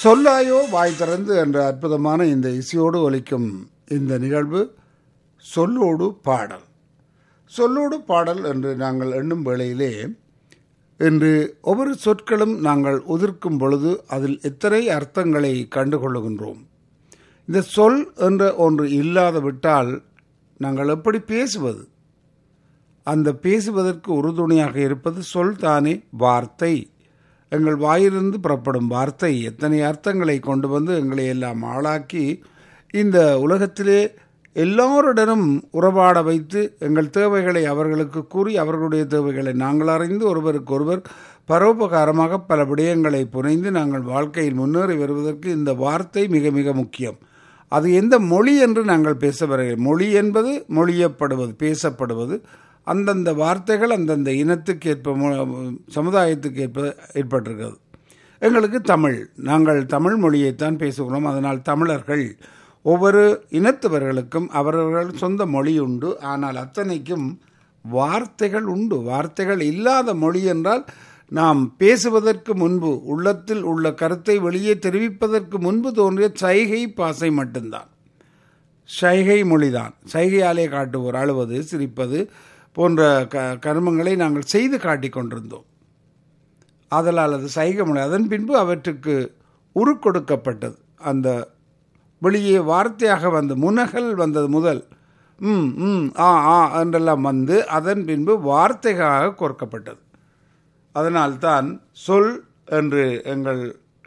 சொல்லாயோ வாய் திறந்து என்ற அற்புதமான இந்த இசையோடு ஒலிக்கும் இந்த நிகழ்வு சொல்லோடு பாடல் சொல்லோடு பாடல் என்று நாங்கள் எண்ணும் வேளையிலே இன்று ஒவ்வொரு சொற்களும் நாங்கள் உதிர்க்கும் பொழுது அதில் எத்தனை அர்த்தங்களை கண்டுகொள்ளுகின்றோம் இந்த சொல் என்ற ஒன்று இல்லாத விட்டால் நாங்கள் எப்படி பேசுவது அந்த பேசுவதற்கு உறுதுணையாக இருப்பது சொல் தானே வார்த்தை எங்கள் வாயிலிருந்து புறப்படும் வார்த்தை எத்தனை அர்த்தங்களை கொண்டு வந்து எங்களை எல்லாம் ஆளாக்கி இந்த உலகத்திலே எல்லோருடனும் உறவாட வைத்து எங்கள் தேவைகளை அவர்களுக்கு கூறி அவர்களுடைய தேவைகளை நாங்கள் அறிந்து ஒருவருக்கொருவர் பரோபகாரமாக பல விடயங்களை புனைந்து நாங்கள் வாழ்க்கையில் முன்னேறி வருவதற்கு இந்த வார்த்தை மிக மிக முக்கியம் அது எந்த மொழி என்று நாங்கள் பேச வருகிறோம் மொழி என்பது மொழியப்படுவது பேசப்படுவது அந்தந்த வார்த்தைகள் அந்தந்த இனத்துக்கு ஏற்ப சமுதாயத்துக்கு ஏற்ப ஏற்பட்டிருக்கிறது எங்களுக்கு தமிழ் நாங்கள் தமிழ் மொழியைத்தான் பேசுகிறோம் அதனால் தமிழர்கள் ஒவ்வொரு இனத்தவர்களுக்கும் அவரவர்கள் சொந்த மொழி உண்டு ஆனால் அத்தனைக்கும் வார்த்தைகள் உண்டு வார்த்தைகள் இல்லாத மொழி என்றால் நாம் பேசுவதற்கு முன்பு உள்ளத்தில் உள்ள கருத்தை வெளியே தெரிவிப்பதற்கு முன்பு தோன்றிய சைகை பாசை மட்டும்தான் சைகை மொழிதான் சைகையாலே காட்டுவோர் அழுவது சிரிப்பது போன்ற க கர்மங்களை நாங்கள் செய்து காட்டிக் கொண்டிருந்தோம் ஆதலால் அது சைகை மொழி அதன் பின்பு அவற்றுக்கு உருக்கொடுக்கப்பட்டது அந்த வெளியே வார்த்தையாக வந்த முனகல் வந்தது முதல் ம் ம் ஆ ஆ என்றெல்லாம் வந்து அதன் பின்பு வார்த்தைகளாக கோர்க்கப்பட்டது அதனால்தான் சொல் என்று எங்கள்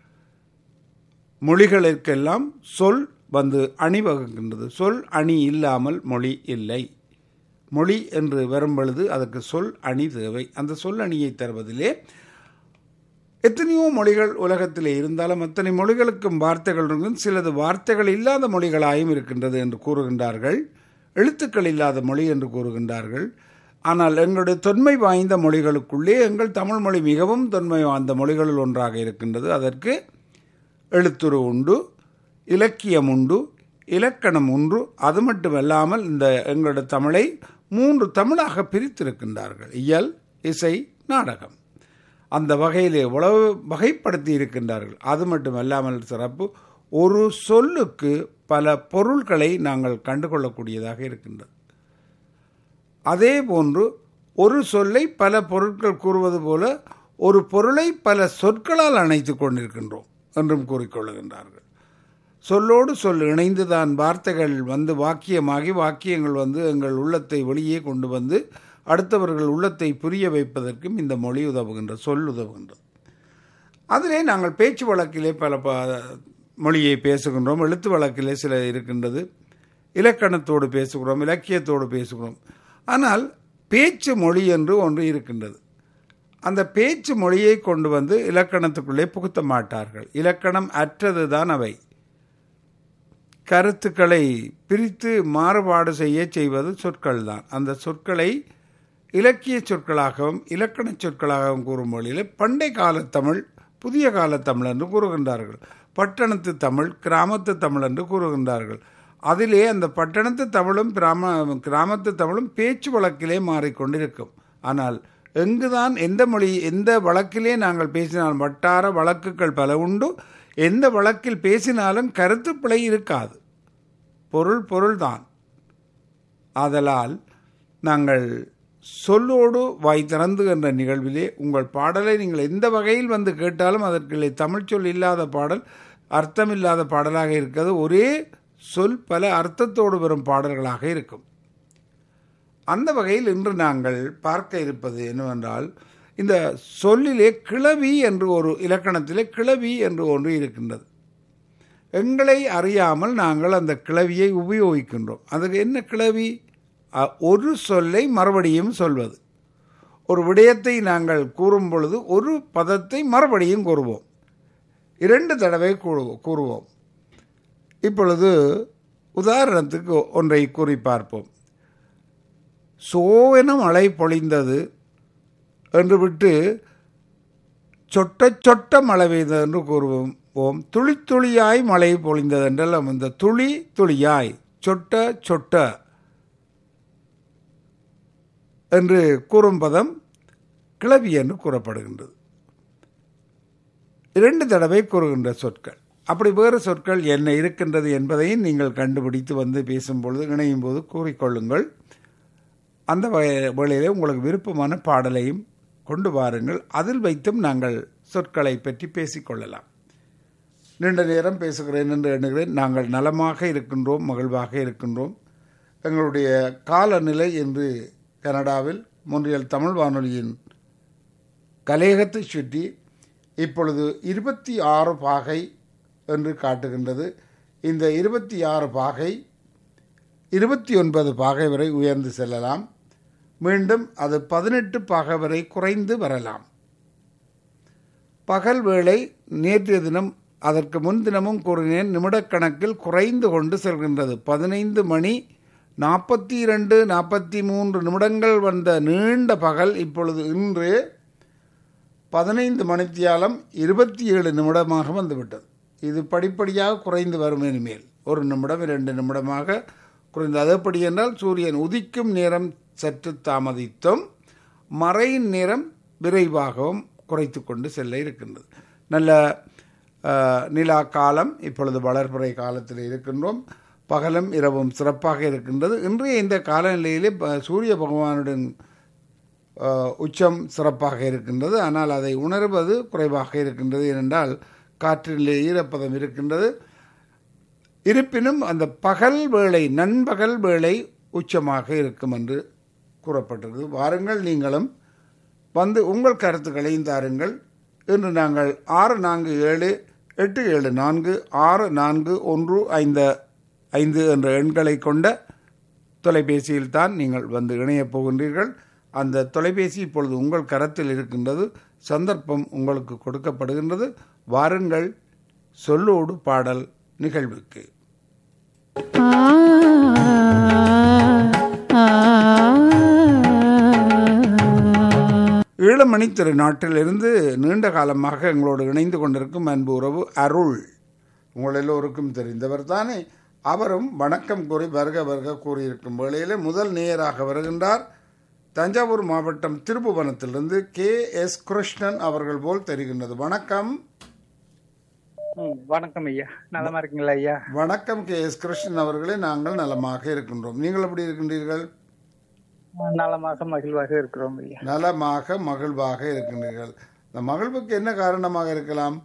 மொழிகளுக்கெல்லாம் சொல் வந்து அணிவகுக்கின்றது சொல் அணி இல்லாமல் மொழி இல்லை மொழி என்று வரும் பொழுது அதற்கு சொல் அணி தேவை அந்த சொல் அணியை தருவதிலே எத்தனையோ மொழிகள் உலகத்திலே இருந்தாலும் அத்தனை மொழிகளுக்கும் வார்த்தைகள் இருக்கும் சிலது வார்த்தைகள் இல்லாத மொழிகளாயும் இருக்கின்றது என்று கூறுகின்றார்கள் எழுத்துக்கள் இல்லாத மொழி என்று கூறுகின்றார்கள் ஆனால் எங்களுடைய தொன்மை வாய்ந்த மொழிகளுக்குள்ளே எங்கள் தமிழ் மொழி மிகவும் தொன்மை வாய்ந்த மொழிகளில் ஒன்றாக இருக்கின்றது அதற்கு எழுத்துரு உண்டு இலக்கியம் உண்டு இலக்கணம் உண்டு அது மட்டுமல்லாமல் இந்த எங்களுடைய தமிழை மூன்று தமிழாக பிரித்திருக்கின்றார்கள் இயல் இசை நாடகம் அந்த வகையிலே உழவு வகைப்படுத்தி இருக்கின்றார்கள் அது மட்டுமல்லாமல் சிறப்பு ஒரு சொல்லுக்கு பல பொருள்களை நாங்கள் கண்டுகொள்ளக்கூடியதாக இருக்கின்றது அதே போன்று ஒரு சொல்லை பல பொருட்கள் கூறுவது போல ஒரு பொருளை பல சொற்களால் அணைத்து கொண்டிருக்கின்றோம் என்றும் கூறிக்கொள்ளுகின்றார்கள் சொல்லோடு சொல் இணைந்துதான் வார்த்தைகள் வந்து வாக்கியமாகி வாக்கியங்கள் வந்து எங்கள் உள்ளத்தை வெளியே கொண்டு வந்து அடுத்தவர்கள் உள்ளத்தை புரிய வைப்பதற்கும் இந்த மொழி உதவுகின்றது சொல் உதவுகின்றது அதிலே நாங்கள் பேச்சு வழக்கிலே பல ப மொழியை பேசுகின்றோம் எழுத்து வழக்கிலே சில இருக்கின்றது இலக்கணத்தோடு பேசுகிறோம் இலக்கியத்தோடு பேசுகிறோம் ஆனால் பேச்சு மொழி என்று ஒன்று இருக்கின்றது அந்த பேச்சு மொழியை கொண்டு வந்து இலக்கணத்துக்குள்ளே புகுத்த மாட்டார்கள் இலக்கணம் அற்றது தான் அவை கருத்துக்களை பிரித்து மாறுபாடு செய்ய செய்வது சொற்கள் தான் அந்த சொற்களை இலக்கிய சொற்களாகவும் இலக்கண சொற்களாகவும் கூறும் மொழியில் பண்டை கால தமிழ் புதிய கால தமிழ் என்று கூறுகின்றார்கள் பட்டணத்து தமிழ் கிராமத்து தமிழ் என்று கூறுகின்றார்கள் அதிலே அந்த பட்டணத்து தமிழும் கிராம கிராமத்து தமிழும் பேச்சு வழக்கிலே மாறிக்கொண்டிருக்கும் ஆனால் எங்குதான் எந்த மொழி எந்த வழக்கிலே நாங்கள் பேசினால் வட்டார வழக்குகள் பல உண்டு எந்த வழக்கில் பேசினாலும் கருத்து பிழை இருக்காது பொருள் பொருள்தான் ஆதலால் நாங்கள் சொல்லோடு வாய் திறந்து என்ற நிகழ்விலே உங்கள் பாடலை நீங்கள் எந்த வகையில் வந்து கேட்டாலும் அதற்கு தமிழ் சொல் இல்லாத பாடல் அர்த்தமில்லாத பாடலாக இருக்கிறது ஒரே சொல் பல அர்த்தத்தோடு வரும் பாடல்களாக இருக்கும் அந்த வகையில் இன்று நாங்கள் பார்க்க இருப்பது என்னவென்றால் இந்த சொல்லிலே கிளவி என்று ஒரு இலக்கணத்திலே கிளவி என்று ஒன்று இருக்கின்றது எங்களை அறியாமல் நாங்கள் அந்த கிளவியை உபயோகிக்கின்றோம் அதுக்கு என்ன கிளவி ஒரு சொல்லை மறுபடியும் சொல்வது ஒரு விடயத்தை நாங்கள் கூறும் பொழுது ஒரு பதத்தை மறுபடியும் கூறுவோம் இரண்டு தடவை கூறுவோம் இப்பொழுது உதாரணத்துக்கு ஒன்றை கூறி பார்ப்போம் சோவென மழை பொழிந்தது என்று விட்டு சொட்ட சொட்ட மழை பெய்தது என்று கூறுவோம் ஓம் துளி துளியாய் மழை பொழிந்தது என்றெல்லாம் இந்த துளி துளியாய் சொட்ட சொட்ட என்று கூறும் பதம் கிளவி என்று கூறப்படுகின்றது இரண்டு தடவை கூறுகின்ற சொற்கள் அப்படி வேறு சொற்கள் என்ன இருக்கின்றது என்பதையும் நீங்கள் கண்டுபிடித்து வந்து பேசும்பொழுது இணையும் போது கூறிக்கொள்ளுங்கள் அந்த வகை- வேளையிலே உங்களுக்கு விருப்பமான பாடலையும் கொண்டு வாருங்கள் அதில் வைத்தும் நாங்கள் சொற்களை பற்றி பேசிக்கொள்ளலாம் நீண்ட நேரம் பேசுகிறேன் என்று எண்ணுகிறேன் நாங்கள் நலமாக இருக்கின்றோம் மகிழ்வாக இருக்கின்றோம் எங்களுடைய காலநிலை என்று கனடாவில் மொன்றியல் தமிழ் வானொலியின் கலையகத்தை சுற்றி இப்பொழுது இருபத்தி ஆறு பாகை என்று காட்டுகின்றது இந்த இருபத்தி ஆறு பாகை இருபத்தி ஒன்பது பாகை வரை உயர்ந்து செல்லலாம் மீண்டும் அது பதினெட்டு பாகை வரை குறைந்து வரலாம் பகல் வேளை நேற்றைய தினம் அதற்கு முன்தினமும் கூறினேன் நிமிடக்கணக்கில் குறைந்து கொண்டு செல்கின்றது பதினைந்து மணி நாற்பத்தி இரண்டு நாற்பத்தி மூன்று நிமிடங்கள் வந்த நீண்ட பகல் இப்பொழுது இன்று பதினைந்து மணித்தியாலம் இருபத்தி ஏழு நிமிடமாக வந்துவிட்டது இது படிப்படியாக குறைந்து வரும் இனிமேல் ஒரு நிமிடம் இரண்டு நிமிடமாக குறைந்து அது எப்படி என்றால் சூரியன் உதிக்கும் நேரம் சற்று தாமதித்தும் மறையின் நேரம் விரைவாகவும் குறைத்து கொண்டு செல்ல இருக்கின்றது நல்ல அஹ், நிலா காலம் இப்பொழுது வளர்பிறை காலத்தில் இருக்கின்றோம் பகலும் இரவும் சிறப்பாக இருக்கின்றது இன்றைய இந்த காலநிலையிலே ப- சூரிய பகவானுடன் அஹ், உச்சம் சிறப்பாக இருக்கின்றது ஆனால் அதை உணர்வது குறைவாக இருக்கின்றது ஏனென்றால் காற்றிலே ஈரப்பதம் இருக்கின்றது இருப்பினும் அந்த பகல் வேளை நண்பகல் வேளை உச்சமாக இருக்கும் என்று கூறப்பட்டிருக்கு வாருங்கள் நீங்களும் வந்து உங்கள் கருத்துக்களையும் தாருங்கள் இன்று நாங்கள் ஆறு நான்கு ஏழு எட்டு ஏழு நான்கு ஆறு நான்கு ஒன்று ஐந்து ஐந்து என்ற எண்களை கொண்ட தொலைபேசியில் தான் நீங்கள் வந்து இணையப் போகின்றீர்கள் அந்த தொலைபேசி இப்பொழுது உங்கள் கரத்தில் இருக்கின்றது சந்தர்ப்பம் உங்களுக்கு கொடுக்கப்படுகின்றது வாருங்கள் சொல்லோடு பாடல் நிகழ்வுக்கு ஈழமணி திருநாட்டிலிருந்து நீண்ட காலமாக எங்களோடு இணைந்து கொண்டிருக்கும் அன்பு உறவு அருள் உங்கள் எல்லோருக்கும் தெரிந்தவர் தானே அவரும் வணக்கம் கூறி வருக வருக கூறியிருக்கும் வேளையிலே முதல் நேயராக வருகின்றார் தஞ்சாவூர் மாவட்டம் திருப்புவனத்திலிருந்து கே எஸ் கிருஷ்ணன் அவர்கள் போல் தெரிகின்றது வணக்கம் ம், வணக்கம் ஐயா நலமா இருக்கீங்களா ஐயா வணக்கம் கே எஸ் கிருஷ்ணன் அவர்களே நாங்கள் நலமாக இருக்கின்றோம் நீங்கள் எப்படி இருக்கின்றீர்கள் நலமாக மகிழ்வாக இருக்கிறோம் ஐயா நலமாக மகிழ்வாக இருக்கின்றீர்கள் இந்த மகிழ்வுக்கு என்ன காரணமாக இருக்கலாம்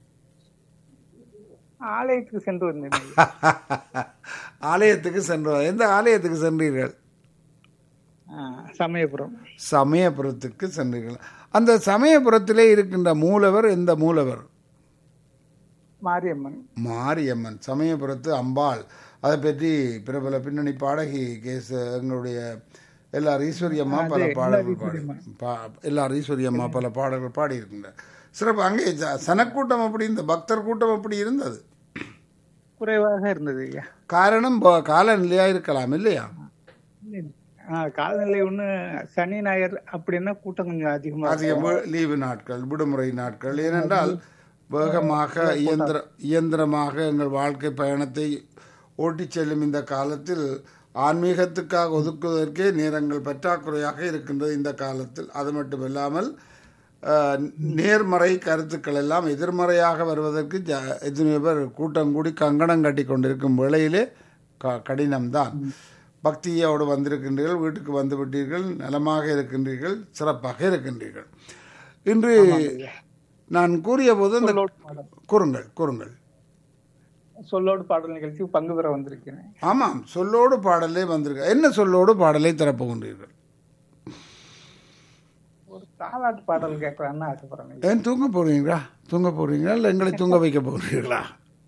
ஆலயத்துக்கு சென்று வந்தேன் ஐயா ஆலயத்துக்கு சென்று எந்த ஆலயத்துக்கு சென்றீர்கள் ஆ, சமயபுரம் சமயபுரத்துக்கு சென்றீர்கள் அந்த சமயபுரத்திலே இருக்கின்ற மூலவர் எந்த மூலவர் மாரியம்மன் மாரியம்மன் சமயபுரத்து அம்பாள் அதை பற்றி பிரபல பின்னணி பாடகி கேஸ் எங்களுடைய எல்லார் ஈஸ்வரியம்மா பல பாடல்கள் பாடி பா- எல்லார் ஈஸ்வரியம்மா பல பாடல்கள் பாடியிருக்கின்றனர் சிறப்பு அங்கே ஜ- சனக்கூட்டம் அப்படி இந்த பக்தர் கூட்டம் அப்படி இருந்தது குறைவாக இருந்தது ஐயா காரணம் ப- காலநிலையா இருக்கலாம் இல்லையா ஆ, காலநிலை ஒண்ணு சனி ஞாயிறு அப்படின்னா கூட்டம் கொஞ்சம் அதிகமா அதிக வி- லீவு நாட்கள் விடுமுறை நாட்கள் ஏனென்றால் வேகமாக இயந்திர இயந்திரமாக எங்கள் வாழ்க்கை பயணத்தை ஓட்டிச் செல்லும் இந்த காலத்தில் ஆன்மீகத்துக்காக ஒதுக்குவதற்கே நேரங்கள் பற்றாக்குறையாக இருக்கின்றது இந்த காலத்தில் அது மட்டுமில்லாமல் அஹ், நேர்மறை கருத்துக்கள் எல்லாம் எதிர்மறையாக வருவதற்கு ஜ- எத்தனையோ பேர் கூட்டம் கூடி கங்கணம் கட்டி கொண்டிருக்கும் வேளையிலே க கடினம்தான் பக்தியோடு வந்திருக்கின்றீர்கள் வீட்டுக்கு வந்து விட்டீர்கள் நலமாக இருக்கின்றீர்கள் சிறப்பாக இருக்கின்றீர்கள் இன்று நான் கூறிய போது அந்த கூறுங்கள் கூறுங்கள் சொல்லோடு பாடல் நிகழ்ச்சி பங்கு பெற வந்திருக்கிறேன் ஆமாம் சொல்லோடு பாடலே வந்திருக்க என்ன சொல்லோடு பாடலை திறப்புகின்றீர்கள் ஒரு தாலாட்டு பாடல் கேட்கலான்னு ஆசைப்படுறேன் ஐயா. ஏன் தூங்க போறீங்களா தூங்க போறீங்களா இல்லை எங்களை தூங்க வைக்க போகிறீர்களா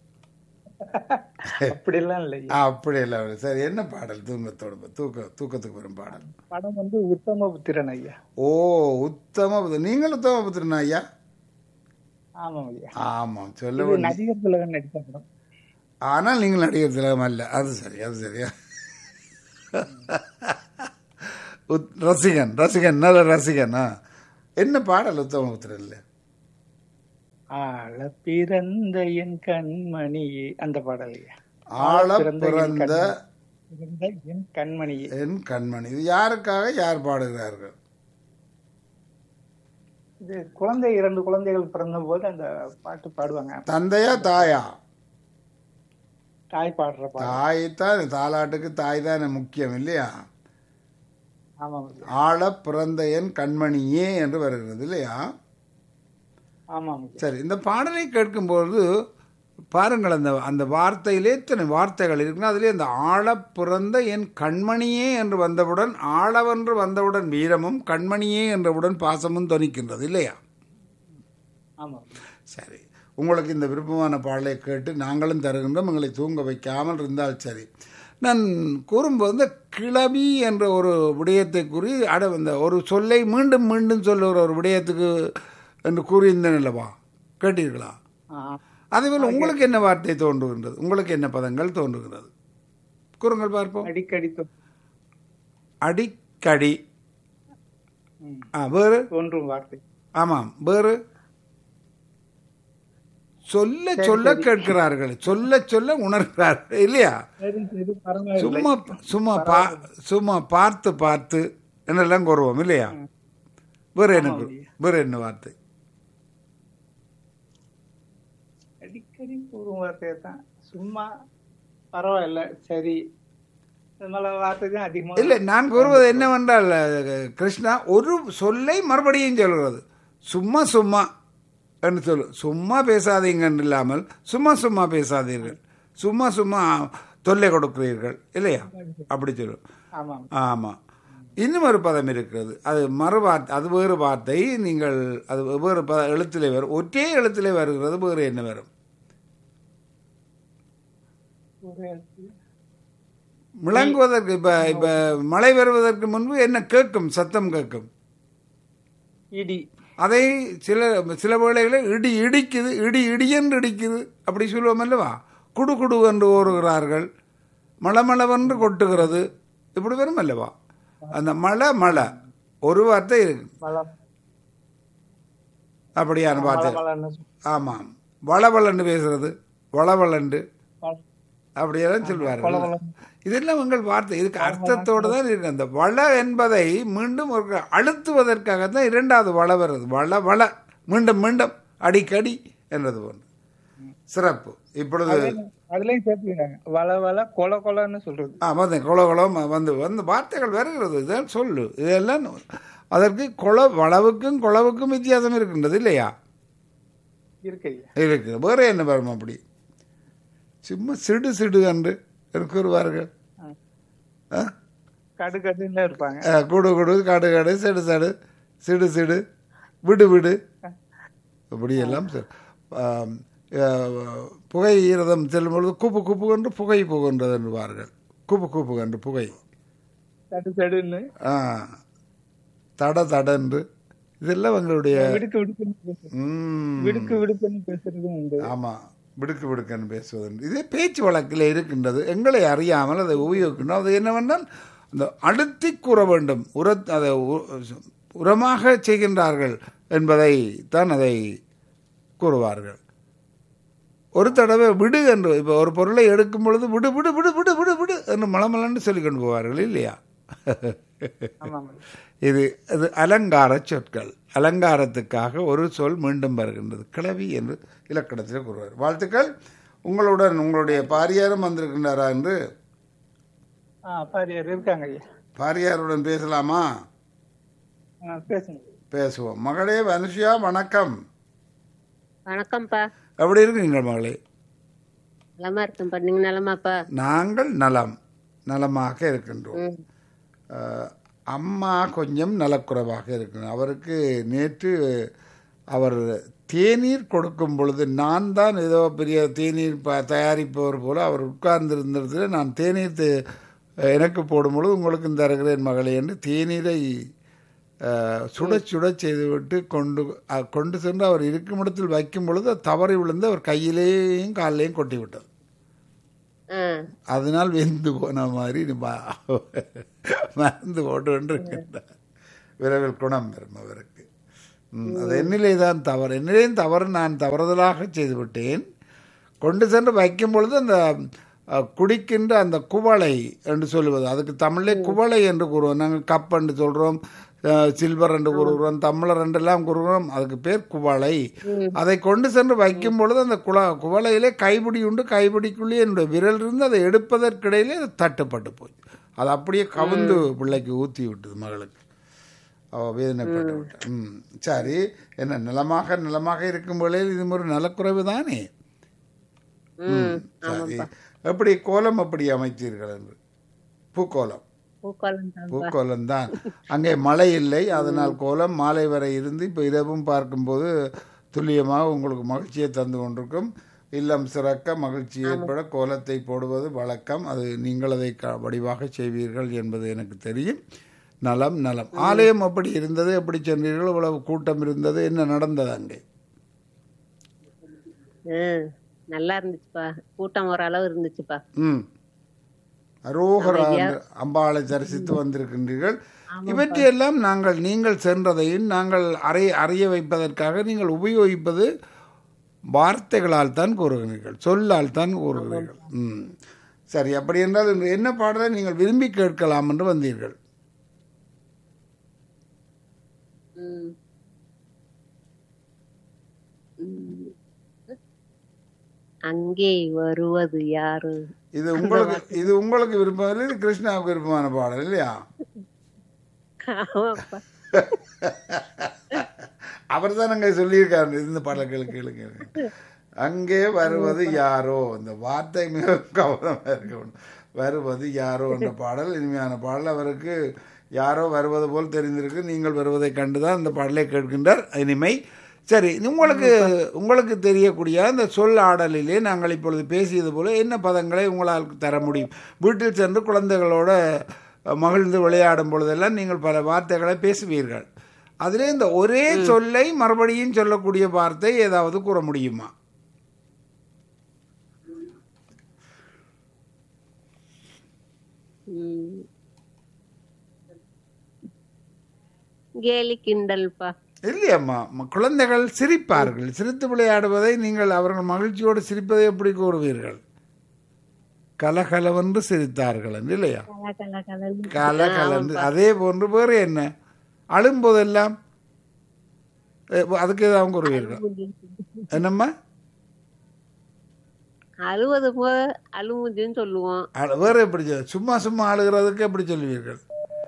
அப்படிலாம் இல்லை ஐயா. ஆ, அப்படி இல்லை சரி என்ன பாடல் தூங்கத்தோடு தூக்க தூக்கத்துக்கு வரும் பாடல் படம் வந்து உத்தம புத்திரன் ஐயா ஓ உத்தம புத்திரன். நீங்கள் உத்தம புத்திரனா ஐயா ஆமாம் ஐயா ஆமாம் சொல்ல இது வேண்டிய நடிகர் திலகன் நடித்த படம் ஆனால் நீங்கள் நடிகர் திலகம் அல்ல அது சரி அது சரியா உத்- ரசிகன் ரசிகன் நல்ல ரசிகன் ஆ என்ன பாடல் உத்தமபுத்திரன் ஆள பிறந்த என் கண்மணியே அந்த பாடல் ஐயா ஆழ பிறந்த என் பிறந்த பிறந்த என் கண்மணியே என் கண்மணி இது யாருக்காக யார் பாடுகிறார்கள் இது குழந்தை இரண்டு குழந்தைகள் பிறந்த போது அந்த பாட்டு பாடுவாங்க தந்தையா தாயா தாய் பாடுற பாடல் தாய் தான் தாலாட்டுக்கு தாய் தானே முக்கியம் இல்லையா ஆமாம் ஐயா ஆழ பிறந்த என் கண்மணியே என்று வருகிறது இல்லையா ஆமாம் ஐயா சரி இந்த பாடலை கேட்கும்போது பாருங்கள் அந்த அந்த வார்த்தையிலே இத்தனை வார்த்தைகள் இருக்குன்னா அதிலே அந்த ஆழ பிறந்த என் கண்மணியே என்று வந்தவுடன் ஆழவென்று வந்தவுடன் வீரமும் கண்மணியே என்றவுடன் பாசமும் தொனிக்கின்றது இல்லையா ஆமாம் சரி உங்களுக்கு இந்த விருப்பமான பாடலை கேட்டு நாங்களும் தருகின்றோம் எங்களை தூங்க வைக்காமல் இருந்தால் சரி நான் கூறும்போது இந்த கிளவி என்ற ஒரு விடயத்தை கூறி அட இந்த ஒரு சொல்லை மீண்டும் மீண்டும் சொல்லுகிற ஒரு விடயத்துக்கு என்று கூறியிருந்தேன் அல்லவா கேட்டீர்களா ஆ அதேபோல் உங்களுக்கு என்ன வார்த்தை தோன்றுகின்றது உங்களுக்கு என்ன பதங்கள் தோன்றுகிறது கூறுங்கள் பார்ப்போம் அடிக்கடி தோ- அடிக்கடி ம். ஆ வேறு தோன்றும் வார்த்தை ஆமாம் வேறு சொல்ல சொல்ல கேட்கிறார்கள் சொல்ல சொல்ல உணர்கிறார்கள் இல்லையா சரி சரி பரவாயில்லை சும்மா சும்மா பா சும்மா பார்த்து பார்த்து என்னெல்லாம் கூறுவோம் இல்லையா வேறு என்ன கூறு- வேறு என்ன வார்த்தை அடிக்கடி கூறும் வார்த்தை தான் சும்மா பரவாயில்ல சரி இது மேல வார்த்தை தான் அதிகமா இல்லை நான் கூறுவது என்னவென்றால் அஹ், கிருஷ்ணா ஒரு சொல்லை மறுபடியும் சொல்கிறது சும்மா சும்மா என்று சொல்லு சும்மா பேசாதீங்கன்னு இல்லாமல் சும்மா சும்மா பேசாதீர்கள் சும்மா சும்மா தொல்லை கொடுக்கிறீர்கள் இல்லையா அப்படி சொல்லு ஆமாம் ஆமாம் இன்னும் ஒரு பதம் இருக்கிறது அது மறு வார்த்தை அது வேறு வார்த்தை நீங்கள் அது வேறு பத எழுத்திலே வரும் ஒற்றே எழுத்திலே வருகிறது வேறு என்ன வரும் ஒரு இடத்துல முழங்குவதற்கு இப்போ இப்போ மழை வருவதற்கு முன்பு என்ன கேட்கும் சத்தம் கேட்கும் இடி அதை சில சில வேளைகளில் இடி இடிக்குது இடி இடியென்று இடிக்குது அப்படி சொல்லுவோம் அல்லவா குடு குடு என்று ஓருகிறார்கள் மளமளவென்று கொட்டுகிறது இப்படி வரும் அல்லவா அந்த மழை மழை ஒரு வார்த்தை இருக்கு மலம் அப்படியான வார்த்தை மலமலன்னு சொல்~ ஆமாம் வளவளண்டு பேசுறது வளவளண்டு மல- அப்படியெல்லாம் சொல்வார்கள் வளவளன்னு. இதெல்லாம் உங்கள் வார்த்தை இதுக்கு அர்த்தத்தோடு தான் இருக்கு அந்த வள என்பதை மீண்டும் ஒரு அழுத்துவதற்காகத்தான் இரண்டாவது வள வருது வள வள மீண்டும் மீண்டும் அடிக்கடி என்றது போன்று சிறப்பு இப்பொழுது அதுலயும் சேர்த்துக்கிறாங்க வள வள கொல கொலன்னு சொல்றது ஆ வந்து குள குளம் வந்து வந்து வார்த்தைகள் வருகிறது இதெல்லாம் சொல்லு இதெல்லாம் அதற்கு குள வளவுக்கும் குளவுக்கும் வித்தியாசம் இருக்கின்றது இல்லையா இருக்கு ஐயா இருக்கு வேற என்ன வரும் அப்படி சும்மா சிடு சிடு என்று கூறுவார்கள் ஆ கடு கடுன்னு இருப்பாங்க ஆ, குடு குடு காடு காடு செடு செடு சிடு சிடு விடு விடு இப்படியெல்லாம் சொல். ஆம், ஆ, புகை ஈரதம் செல்லும் பொழுது குப்பு குப்பு என்று புகை புகுன்றது என்பார்கள் குப்பு குப்பு என்று புகை கடு கடுன்னு ஆ தட தடன்று இதெல்லாம் எங்களுடைய விடுக்கு விடுக்குன்னு பேசுறது ம், விடுக்கு விடுக்குன்னு பேசுறதும் உண்டு ஆமாம் விடுக்கு விடுக்கன்னு பேசுவது இது பேச்சு வழக்கில் இருக்கின்றது எங்களை அறியாமல் அதை உபயோகிக்கணும் அது என்னவென்றால் அந்த அழுத்தி கூற வேண்டும் உர அதை உ- உரமாக செய்கின்றார்கள் என்பதை தான் அதை கூறுவார்கள் ஒரு தடவை விடு என்று இப்போ ஒரு பொருளை எடுக்கும் பொழுது விடு விடு விடு விடு விடு விடு என்று மலமலன்னு சொல்லிக் கொண்டு போவார்கள் இல்லையா ஆமாம் இது இது அலங்கார சொற்கள் அலங்காரத்துக்காக ஒரு சொல் மீண்டும் வருகின்றது கிளவி என்று இலக்கணத்தில் கூறுவார் வாழ்த்துக்கள் உங்களுடன் உங்களுடைய பாரியாரும் வந்திருக்கின்றாரா என்று ஆ பாரியார் இருக்காங்க ஐயா பாரியாருடன் பேசலாமா ஆ, பேசுங்க பேசுவோம் மகளே வனுஷியா வணக்கம் வணக்கம்ப்பா எப்படி இருக்கீங்க மகளே நலமா இருக்கேன்ப்பா நீங்க நலமாப்பா நாங்கள் நலம் நலமாக இருக்கின்றோம் ம். அஹ், அம்மா கொஞ்சம் நலக்குறைவாக இருக்கணும் அவருக்கு நேற்று அவர் தேநீர் கொடுக்கும் பொழுது நான் தான் ஏதோ பெரிய தேநீர் ப தயாரிப்பவர் போல அவர் உட்கார்ந்திருந்ததில் நான் தேநீர் தே- எனக்கு போடும் பொழுது உங்களுக்கு தருகிறேன் மகளே என்று தேநீரை அஹ், சுட சுட செய்துவிட்டு கொண்டு அஹ், கொண்டு சென்று அவர் இருக்கும் இடத்தில் வைக்கும் பொழுது அது தவறி விழுந்து அவர் கையிலேயும் காலிலேயும் கொட்டி விட்டது ஆ அதனால் வெந்து போன மாதிரி நீ பா- மறந்து போட்டு கொண்டிருக்கின்றார் விரைவில் குணம் பெறும் அவருக்கு ம், அது என்னிலே தான் தவறு என்னிலேயும் தவறு நான் தவறுதலாக செய்துவிட்டேன் கொண்டு சென்று வைக்கும் பொழுது அந்த அ, குடிக்கின்ற அந்த குவளை என்று சொல்லுவது அதுக்கு தமிழிலே குவளை என்று கூறுவோம் நாங்கள் கப் என்று சொல்கிறோம் அஹ், சில்வர் என்று கூறுகிறோம் தமிழர் என்றெல்லாம் கூறுகிறோம் அதுக்கு பேர் குவளை அதை கொண்டு சென்று வைக்கும் பொழுது அந்த குள குவளையிலே கைப்பிடி உண்டு கைப்பிடிக்குள்ளே என்னுடைய விரல் இருந்து அதை எடுப்பதற்கிடையிலே அது தட்டுப்பட்டு போய் அது அப்படியே கவுந்து பிள்ளைக்கு ஊற்றி விட்டது மகளுக்கு அவ வேதனைப்பட்டு விட்டாள் ம் சரி என்ன நிலமாக நிலமாக இருக்கும் வேளையில் இது ஒரு நலக்குறைவு தானே ம் சரி எப்படி கோலம் எப்படி அமைத்தீர்கள் என்று பூக்கோலம் பூக்கோலம் தான் பூக்கோலம் தான் அங்கே மழை இல்லை அதனால் கோலம் மாலை வரை இருந்து இப்போ இரவும் பார்க்கும்போது துல்லியமாக உங்களுக்கு மகிழ்ச்சியை தந்து கொண்டிருக்கும் இல்லம் சிறக்க மகிழ்ச்சி ஏற்பட கோலத்தை போடுவது வழக்கம் அது நீங்கள் அதை க- வடிவாக செய்வீர்கள் என்பது எனக்கு தெரியும் நலம் நலம் ஆலயம் அப்படி இருந்தது எப்படி சென்றீர்கள் இவ்வளவு கூட்டம் இருந்தது என்ன நடந்தது அங்கே ம் நல்லா இருந்துச்சுப்பா கூட்டம் ஓரளவு இருந்துச்சுப்பா ம் அரோகரா என்று அம்பாளை தரிசித்து வந்திருக்கின்றீர்கள் இவற்றையெல்லாம் நாங்கள் நீங்கள் சென்றதையும் நாங்கள் அறிய அறிய வைப்பதற்காக நீங்கள் உபயோகிப்பது வார்த்தைகளால் தான் கூறுகிறீர்கள் சொல்லால் தான் கூறுகிறீர்கள் ம் சரி அப்படி என்றால் இன்று என்ன பாடலை நீங்கள் விரும்பி கேட்கலாம் என்று வந்தீர்கள் ம் ம். அங்கே வருவது யாரு இது உங்களுக்கு இது உங்களுக்கு விருப்பம் இது கிருஷ்ணாவுக்கு விருப்பமான பாடல் இல்லையா ஆமாப்பா அவர் தான் அங்கே சொல்லியிருக்காரு இந்த பாடல் கேளு கேளு கேளு அங்கே வருவது யாரோ இந்த வார்த்தை மிக கவனமாக இருக்கணும் வருவது யாரோ என்ற பாடல் இனிமையான பாடல் அவருக்கு யாரோ வருவது போல் தெரிந்திருக்கு நீங்கள் வருவதை கண்டுதான் இந்த பாடலை கேட்கின்றார் இனிமை சரி உங்களுக்கு உங்களுக்கு தெரியக்கூடிய அந்த சொல் ஆடலிலே நாங்கள் இப்பொழுது பேசியது போல என்ன பதங்களை உங்களால் தர முடியும் வீட்டில் சென்று குழந்தைகளோட மகிழ்ந்து விளையாடும் பொழுதெல்லாம் நீங்கள் பல வார்த்தைகளை பேசுவீர்கள் அதிலே இந்த ஒரே சொல்லை மறுபடியும் சொல்லக்கூடிய வார்த்தை ஏதாவது கூற முடியுமா ம். கேலி கிண்டல்ப்பா இல்லையம்மா ம- குழந்தைகள் சிரிப்பார்கள் சிரித்து விளையாடுவதை நீங்கள் அவர்கள் மகிழ்ச்சியோடு சிரிப்பதை எப்படி கூறுவீர்கள் கலகலவென்று சிரித்தார்கள் என்று இல்லையா கல கல கலன்னு. கலகலன்று அதே போன்று வேறு என்ன அழும்போதெல்லாம் எ, அதுக்கு ஏதாவது கூறுவீர்கள் என்னம்மா அழுவது போல அழுமுஞ்சுன்னு சொல்லுவோம் அழ- வேற எப்படி சொல்~ சும்மா சும்மா அழுகிறதுக்கு எப்படி சொல்லுவீர்கள்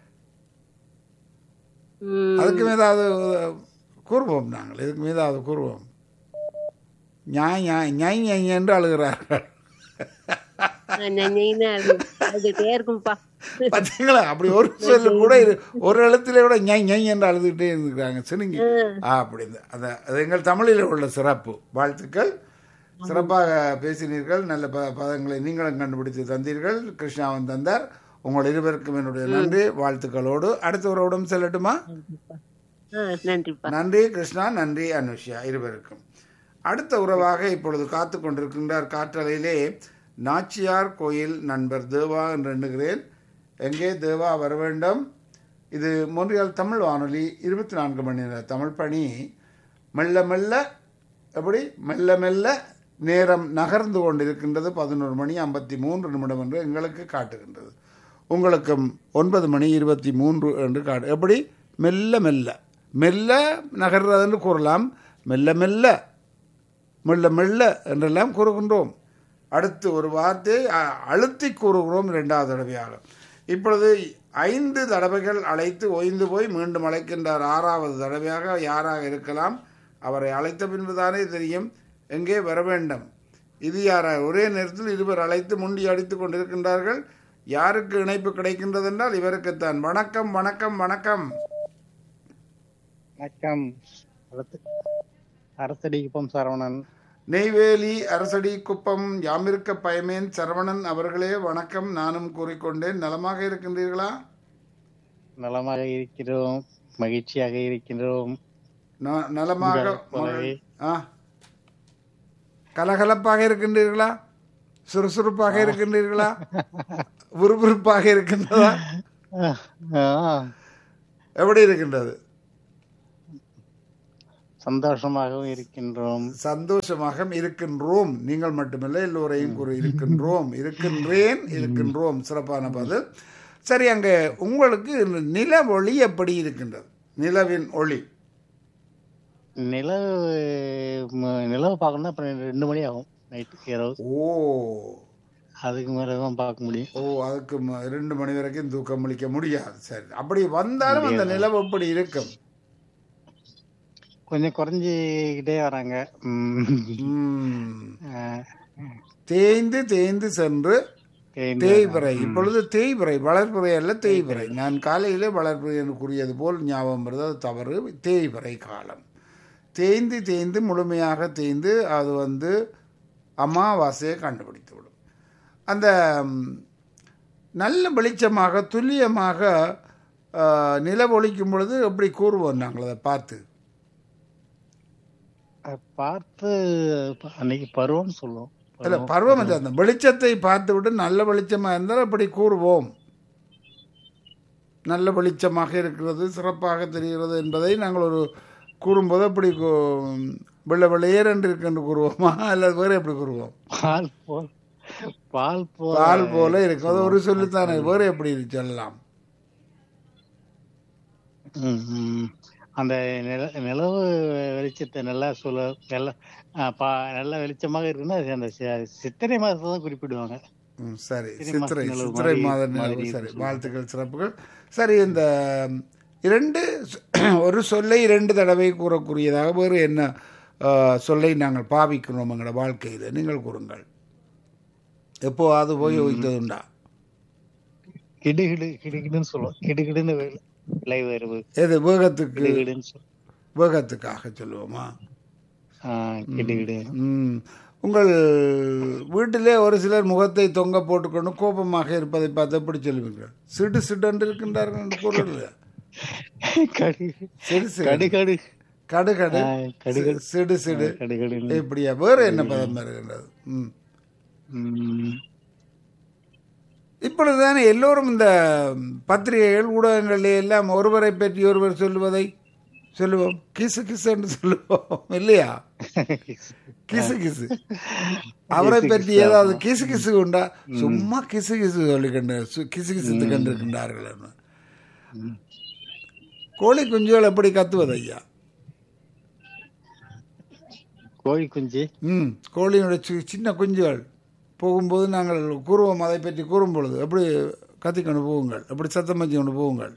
ம். அதுக்கு மீதாவது கூறுவோம் நாங்கள் இதுக்கு மீதாவது கூறுவோம் ஞாய் ஞாய் ஞாய் ஞாய் என்று அழுகிறார்கள் நெஞ்சின்னு அழு அழுதுட்டே இருக்கும்பா பார்த்தீங்களா அப்படி ஒரு சொல்லு கூட இரு- ஒரு எழுத்துல கூட ஞாய் ஞாய் என்று அழுதுகிட்டே இருந்துக்கிறாங்க சினுங்கி ஆ, அப்படி இந்த- அந்த அது எங்கள் தமிழில் உள்ள சிறப்பு வாழ்த்துக்கள் சிறப்பாக பேசினீர்கள் நல்ல ப பதங்களை நீங்களும் கண்டுபிடித்து தந்தீர்கள் கிருஷ்ணாவன் தந்தார் உங்கள் இருவருக்கும் என்னுடைய நன்றி வாழ்த்துக்களோடு அடுத்தவரோடும் செல்லட்டுமா ஆ, நன்றிப்பா நன்றி கிருஷ்ணா நன்றி அனுஷ்யா இருவருக்கும் அடுத்த உறவாக இப்பொழுது காத்து கொண்டிருக்கின்றார் காற்றலையிலே நாச்சியார் கோயில் நண்பர் தேவா என்று எண்ணுகிறேன் எங்கே தேவா வர வேண்டும் இது மொன்றியால் தமிழ் வானொலி இருபத்தி நான்கு மணி நேர தமிழ் பணி மெல்ல மெல்ல எப்படி மெல்ல மெல்ல நேரம் நகர்ந்து கொண்டிருக்கின்றது பதினோரு மணி ஐம்பத்தி மூன்று நிமிடம் என்று எங்களுக்கு காட்டுகின்றது உங்களுக்கும் ஒன்பது மணி இருபத்தி மூன்று என்று காட்டு எப்படி மெல்ல மெல்ல மெல்ல நகர்றது என்று கூறலாம் மெல்ல மெல்ல மெல்ல மெல்ல என்றெல்லாம் கூறுகின்றோம் அடுத்து ஒரு வார்த்தையை அ- அழுத்தி கூறுகிறோம் இரண்டாவது தடவையாக இப்பொழுது ஐந்து தடவைகள் அழைத்து ஓய்ந்து போய் மீண்டும் அழைக்கின்றார் ஆறாவது தடவையாக யாராக இருக்கலாம் அவரை அழைத்த பின்புதானே தெரியும் எங்கே வர வேண்டும் இது யாராக ஒரே நேரத்தில் இருவர் அழைத்து முண்டி அடித்துக் கொண்டிருக்கின்றார்கள் யாருக்கு இணைப்பு கிடைக்கின்றது என்றால் இவருக்குத்தான் வணக்கம் வணக்கம் வணக்கம் வணக்கம் அரச- அரசடி குப்பம் சரவணன் நெய்வேலி அரசடி குப்பம் யாமிருக்க பயமேன் சரவணன் அவர்களே வணக்கம் நானும் கூறிக்கொண்டேன் நலமாக இருக்கின்றீர்களா நலமாக இருக்கிறோம் மகிழ்ச்சியாக இருக்கின்றோம் ந- நலமாக உங்கள் போலவே. ஆ கலகலப்பாக இருக்கின்றீர்களா சுறுசுறுப்பாக இருக்கின்றீர்களா விறுவிறுப்பாக இருக்கின்றதா ஆ, எப்படி இருக்கின்றது சந்தோஷமாகவும் இருக்கின்றோம் சந்தோஷமாக இருக்கின்றோம் நீங்கள் மட்டுமல்ல எல்லோரையும் கூறி இருக்கின்றோம் இருக்கின்றேன் இருக்கின்றோம் சிறப்பான பதில் சரி அங்கே உங்களுக்கு இந்த நில ஒளி எப்படி இருக்கின்றது நிலவின் ஒளி நிலவு ம- நிலவு பார்க்கணும்னா அப்புறம் ரெண்டு மணி ஆகும் நைட்டு இரவு ஓ அதுக்கு மேல தான் பார்க்க முடியும் ஓ அதுக்கு ம- ரெண்டு மணி வரைக்கும் தூக்கம் முழிக்க முடியாது சரி அப்படி வந்தாலும் அந்த நிலவு எப்படி இருக்கும் கொஞ்சம் குறைஞ்சிக்கிட்டே வராங்க ம். ம். அஹ், தேய்ந்து தேய்ந்து சென்று தேய்ந்து தேய்பிறை இப்பொழுது தேய்பிறை வளர்பிறை அல்ல தேய்பிறை நான் காலையிலே வளர்பிறை என்று கூறியது போல் ஞாபகம் வருது அது தவறு தேய்பிறை காலம் தேய்ந்து தேய்ந்து முழுமையாக தேய்ந்து அது வந்து அமாவாசையை கண்டுபிடித்து விடும் அந்த ம், நல்ல வெளிச்சமாக துல்லியமாக ஆ, நிலவொளிக்கும் பொழுது எப்படி கூறுவோம் நாங்கள் அதை பார்த்து அஹ், பார்த்து ப- அன்னைக்கு பருவம்னு சொல்லுவோம் அல்ல பருவம் இல்லை அந்த வெளிச்சத்தை பார்த்து விட்டு நல்ல வெளிச்சமாக இருந்தால் அப்படி கூறுவோம் நல்ல வெளிச்சமாக இருக்கிறது சிறப்பாக தெரிகிறது என்பதை நாங்கள் ஒரு கூறும்போது அப்படி கூ- வெள்ளை வெள்ளையர் என்று இருக்கு என்று கூறுவோமா அல்லது வேறு எப்படி கூறுவோம் பால் போல் பால் போல் பால் போல இருக்கும் அது ஒரு சொல்லுத்தானே வேறு எப்படி சொல்லலாம் ம், ம். அந்த நில நிலவு வெளிச்சத்தை நல்லா சொல்ல நல்லா அஹ், பா- நல்ல வெளிச்சமாக இருக்குன்னா அது அந்த சி- சித்திரை மாதத்தை தான் குறிப்பிடுவாங்க ம், சரி சித்திரை மாத சித்திரை நிலவு சித்திரை மாதிரி- மாத நிலவு மாதிரி சரி இருக்கும். வாழ்த்துக்கள் சிறப்புகள் சரி இந்த இரண்டு சொ- ஒரு சொல்லை இரண்டு தடவை கூறக்கூடியதாக வேறு என்ன ஆ, சொல்லை நாங்கள் பாவிக்கிறோம் எங்களோட வாழ்க்கையில் நீங்கள் கூறுங்கள் எப்போ அது போய் வைத்ததுண்டா கிடுகிடு கிடுகிடுன்னு சொல்லுவோம் கிடுகிடுன்னு விளை- விளைவருவு எது வேகத்துக்கு கிடுகிடுன்னு சொல்லுவோம் வேகத்துக்காக சொல்லுவோமா ஆஹ் கிடுகிடு ம். உங்கள் வீட்டிலே ஒரு சிலர் முகத்தை தொங்க போட்டுக்கொண்டு கோபமாக இருப்பதை பார்த்து எப்படி சொல்லுவீர்கள் சிடு சிடன்று இருக்கின்றார்கள் என்று கூறல கடு சிடு சிடு கடு கடு கடு கடு ஆஹ் கடுகடு சிடு சிடு கடுகடுன்னு இப்படியா வேற என்ன பதம் வருகின்றது ம். ம். இப்பொழுதுதானே எல்லோரும் இந்த பத்திரிகைகள் ஊடகங்களில் எல்லாம் ஒருவரை பற்றி ஒருவர் சொல்லுவதை சொல்லுவோம் கிசு கிசு என்று சொல்லுவோம் இல்லையா கிசு கிசு அவரை பற்றி ஏதாவது கிசு கிசு உண்டா சும்மா கிசு கிசு சொல்லிக்கொண்டு சு- கிசு கிசுத்து கண்டிருக்கின்றார்கள் என்று. கோழி குஞ்சுகள் எப்படி கத்துவது ஐயா கோழி குஞ்சு ம் கோழியினுடைய சி- சின்ன குஞ்சுகள் போகும்போது நாங்கள் கூறுவோம் அதை பற்றி கூறும் பொழுது எப்படி கத்திக்கொண்டு போவுங்கள் எப்படி சத்தம் வச்சு கொண்டு போவுங்கள்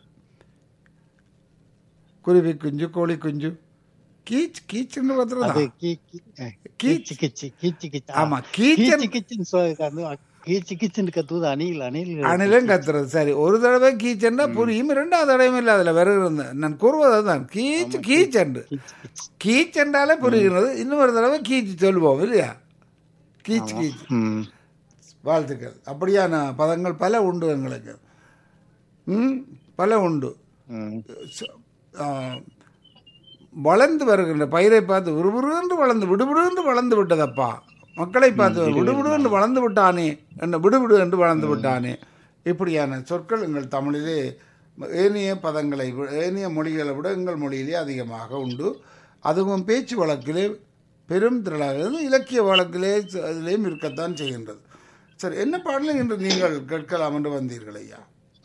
குருவி குஞ்சு கோழி குஞ்சு கீச் கீச்சுன்னு அது கத்துறதா கீ கீ- அஹ் கீச். கீச்சு கிச்சு கீச்சு கிச்சு ஆமா கீச்சன் கீச்சு கிச்சுன்னு சொல்ல அந்த கீச்சு கிச்சுன்னு கத்துவது அணில் அணில் அணிலும் கத்துறது சரி ஒரு தடவை கீச்சன்னா புரியும் ரெண்டாவது தடவை இல்லை அதில் வருகிறது நான் கூறுவது அதுதான் கீச்சு கீச்சண்டு கீச்சு கிச்சு கீச்சென்றாலே புரிகிறது இன்னொரு தடவை கீச்சு சொல்லுவோம் இல்லையா கீச் கீச் ம். வாழ்த்துக்கள் அப்படியான பதங்கள் பல உண்டு எங்களுக்கு ம் பல உண்டு ம். ச- ஆ, வளர்ந்து வருகின்ற பயிரை பார்த்து விறுவிறுன்று வளர்ந்து விடுவிடுன்று வளர்ந்து விட்டதப்பா மக்களை பார்த்து விடுவிடு வளர்ந்து விட்டானே என்ன விடுவிடு என்று வளர்ந்து விட்டானே இப்படியான சொற்கள் எங்கள் தமிழிலே ஏனைய பதங்களை விட ஏனைய மொழிகளை விட எங்கள் மொழியிலே அதிகமாக உண்டு அதுவும் பேச்சு வழக்கிலே பெரும் திரளாக இருந்து இலக்கிய வழக்கிலே ச- அதிலேயும் இருக்கத்தான் செய்கின்றது சரி என்ன பாடலை இன்று நீங்கள் கேட்கலாம் என்று வந்தீர்கள் ஐயா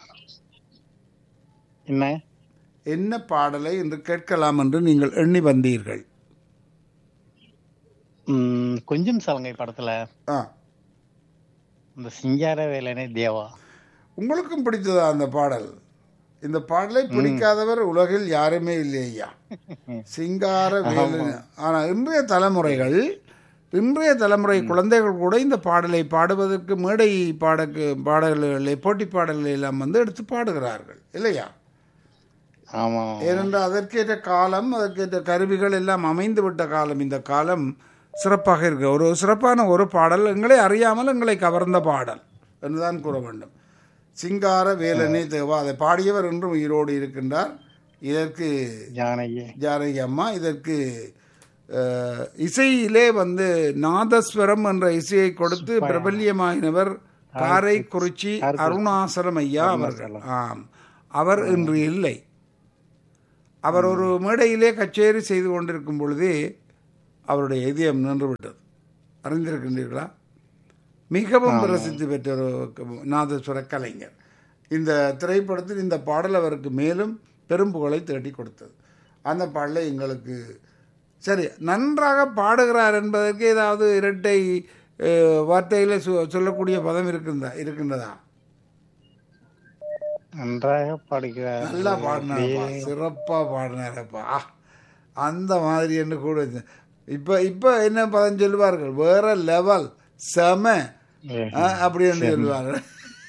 என்ன என்ன பாடலை இன்று கேட்கலாம் என்று நீங்கள் எண்ணி வந்தீர்கள் ம், கொஞ்சம் சலங்கை படத்துல ஆ இந்த சிங்கார வேலனே தேவா உங்களுக்கும் பிடித்ததா அந்த பாடல் இந்த பாடலை பிடிக்காதவர் உலகில் யாருமே இல்லை ஐயா சிங்கார வேலன் ஆனா இன்றைய தலைமுறைகள் இன்றைய தலைமுறை குழந்தைகள் கூட இந்த பாடலை பாடுவதற்கு மேடை பாடக்கு பாடல்களை போட்டி பாடல்களை எல்லாம் வந்து எடுத்து பாடுகிறார்கள் இல்லையா ஆமா ஏனென்றால் அதற்கேற்ற காலம் அதற்கேற்ற கருவிகள் எல்லாம் அமைந்து விட்ட காலம் இந்த காலம் சிறப்பாக இருக்கு ஒரு சிறப்பான ஒரு பாடல் எங்களை அறியாமல் எங்களை கவர்ந்த பாடல் என்றுதான் கூற வேண்டும் சிங்கார வேலனே தேவா அதை பாடியவர் என்றும் உயிரோடு இருக்கின்றார் இதற்கு ஜானகி ஜானகி அம்மா இதற்கு அஹ், இசையிலே வந்து நாதஸ்வரம் என்ற இசையை கொடுத்து பிரபல்யமாயினவர் காரைக்குறிச்சி அருணாசலம் ஐயா அவர்கள் ஆம் அவர் இன்று இல்லை அவர் ஒரு மேடையிலே கச்சேரி செய்து கொண்டிருக்கும் பொழுதே அவருடைய இதயம் நின்று விட்டது அறிந்திருக்கின்றீர்களா மிகவும் பிரசித்தி பெற்ற ஒரு க- நாதஸ்வர கலைஞர் இந்த திரைப்படத்தில் இந்த பாடல் அவருக்கு மேலும் பெரும் புகழை தேடி கொடுத்தது அந்த பாடலை எங்களுக்கு சரி நன்றாக பாடுகிறார் என்பதற்கு ஏதாவது இரட்டை அஹ், வார்த்தையில சொ சொல்லக்கூடிய பதம் இருக்கின்றதா இருக்கின்றதா நன்றாக பாடுகிறார் நல்லா பாடினாரப்பா சிறப்பாக பாடினாரப்பா ஆ, அந்த மாதிரி என்று கூட வச்சு. இப்ப இப்ப என்ன பதம் சொல்லுவார்கள் வேற லெவல் செம ஆ, அப்படி என்று சொல்லுவார்கள்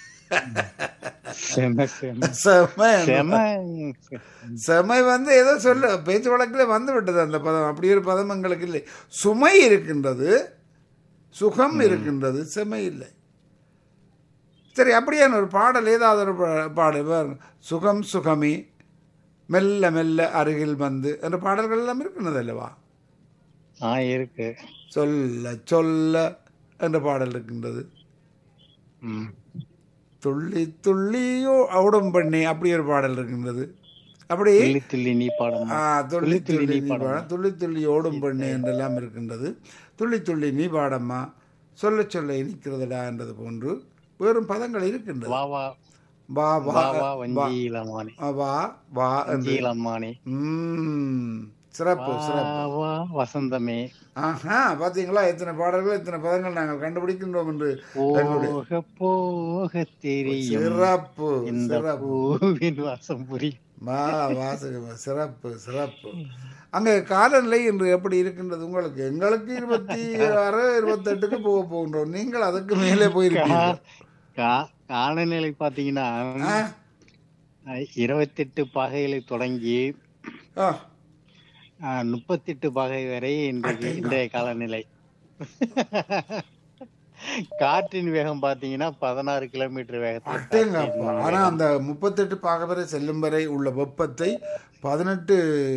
செம செம செம செம செமை வந்து ஏதோ சொல்ல பேச்சு வழக்கில் வந்து விட்டது அந்த பதம் அப்படி ஒரு பதம் எங்களுக்கு இல்லை சுமை இருக்கின்றது சுகம் இருக்கின்றது செமை இல்லை சரி அப்படியான ஒரு பாடல் ஏதாவது ஒரு பா- பாடல் பாருங்க. சுகம் சுகமி மெல்ல மெல்ல அருகில் வந்து என்ற பாடல்கள் எல்லாம் இருக்கின்றது அல்லவா ஆ இருக்கு சொல்ல சொல்ல என்ற பாடல் இருக்கின்றது ம். துள்ளி துள்ளியோ ஓடும் பண்ணி அப்படி ஒரு பாடல் இருக்கின்றது அப்படி துள்ளி துள்ளி நீ பாடமா ஆ, துள்ளி துள்ளி துள்ளி நீ நீ பாட துள்ளி துள்ளி ஓடும் பெண்ணு என்றெல்லாம் இருக்கின்றது துள்ளி துள்ளி நீ பாடம்மா சொல்ல சொல்ல இனிக்கிறதுடா என்றது போன்று வேறும் பதங்கள் இருக்கின்றது வா வா வா வா வா வா வஞ்சி இளமானி ஆ, வா வா வஞ்சி என்று இளமானி ம், சிறப்பு சிறப்பு வா வா வசந்தமே ஆஹா பாத்தீங்களா எத்தனை பாடல்கள் எத்தனை பதங்கள் நாங்கள் கண்டுபிடிக்கின்றோம் என்று எங்களுடைய போக போக தெரியும் சிறப்பு இந்த சிறப்பு பூவின் வாசம் புரியும் வா வாசகம் சிறப்பு சிறப்பு அங்கே காலநிலை இன்று எப்படி இருக்கின்றது உங்களுக்கு எங்களுக்கு இருபத்தி ஆறு இருபத்தெட்டுக்கு போக போகின்றோம் நீங்கள் அதுக்கு மேலே போயிருக்கீங்க கா- காலநிலை பாத்தீங்கன்னா ஆ, இருபத்தெட்டு பகைகளை தொடங்கி ஆ, ஆஹ், முப்பத்தெட்டு பகை வரை இன்றைக்கு இன்றைய காலநிலை காற்றின் வேகம் பாத்தீங்கன்னா பதினாறு கிலோமீட்டர் வேகத்தில் அட்டேங்கப்பா ஆனா அந்த முப்பத்தெட்டு பாக வரை செல்லும் வரை உள்ள வெப்பத்தை பதினெட்டு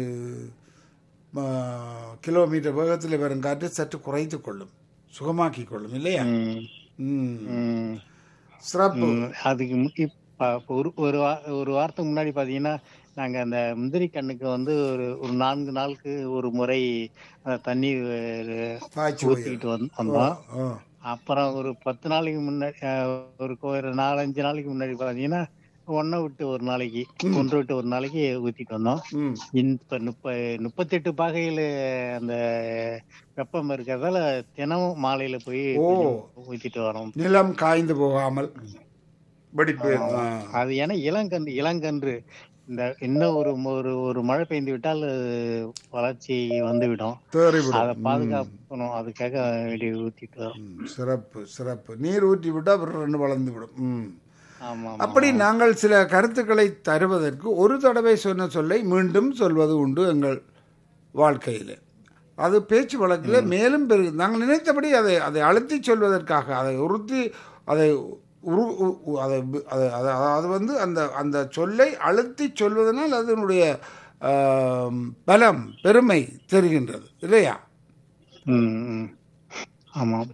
ஆ, கிலோமீட்டர் வேகத்தில் வரும் காற்று சற்று குறைத்து கொள்ளும் சுகமாக்கி கொள்ளும் இல்லையா ம், ம் ம். சிறப்பு ம், அதுக்கு மு- இப்ப இப்ப ஒரு ஒரு வா- ஒரு வாரத்துக்கு முன்னாடி பாத்தீங்கன்னா நாங்க அந்த முந்திரி கண்ணுக்கு வந்து ஒரு ஒரு நான்கு நாளுக்கு ஒரு முறை அந்த தண்ணீர் அஹ், பாய்ச்சி ஊத்திக்கிட்டு வந்து- வந்தோம் ஆ அப்புறம் ஒரு பத்து நாளைக்கு முன்னாடி அஹ், ஒரு கொ- ஒரு நாலஞ்சு நாளைக்கு முன்னாடி பாத்தீங்கன்னா ஒன்றை விட்டு ஒரு நாளைக்கு ஒன்று விட்டு ஒரு நாளைக்கு ஊத்திட்டு வந்தோம் ம் இப்ப முப்ப முப்பத்தெட்டு பாகையில அந்த வெப்பம் இருக்கிறதால தினமும் மாலையில போய் ஓ. கொஞ்சம் ஊத்திட்டு வரோம் நிலம் காய்ந்து போகாமல் வெடிப்பு ஆ. அது ஏன்னா இளங்கன்று இளங்கன்று இந்த இன்னும் ஒரு ஒரு ஒரு மழை பெய்ந்து விட்டால் அஹ், வளர்ச்சி வந்துவிடும் தேறிவிடும் அதை பாதுகாக்கணும் அதுக்காக வேண்டி ஊத்திட்டு வரோம் ம், சிறப்பு சிறப்பு நீர் ஊற்றி விட்டால் அப்புறம் ரெண்டு வளர்ந்து விடும் ம் ஆமா ஆமா. அப்படி நாங்கள் சில கருத்துக்களை தருவதற்கு ஒரு தடவை சொன்ன சொல்லை மீண்டும் சொல்வது உண்டு எங்கள் வாழ்க்கையில் அது பேச்சு வழக்கில் மேலும் பெரு நாங்கள் நினைத்தபடி அதை அதை அழுத்தி சொல்வதற்காக அதை உறுத்தி அதை உரு உ- உ- அதை வி- அதை அதை- அது வந்து அந்த அந்த சொல்லை அழுத்தி சொல்வதனால் அதனுடைய ஆம், பலம் பெருமை தெரிகின்றது இல்லையா ம், ம். ஆமாம்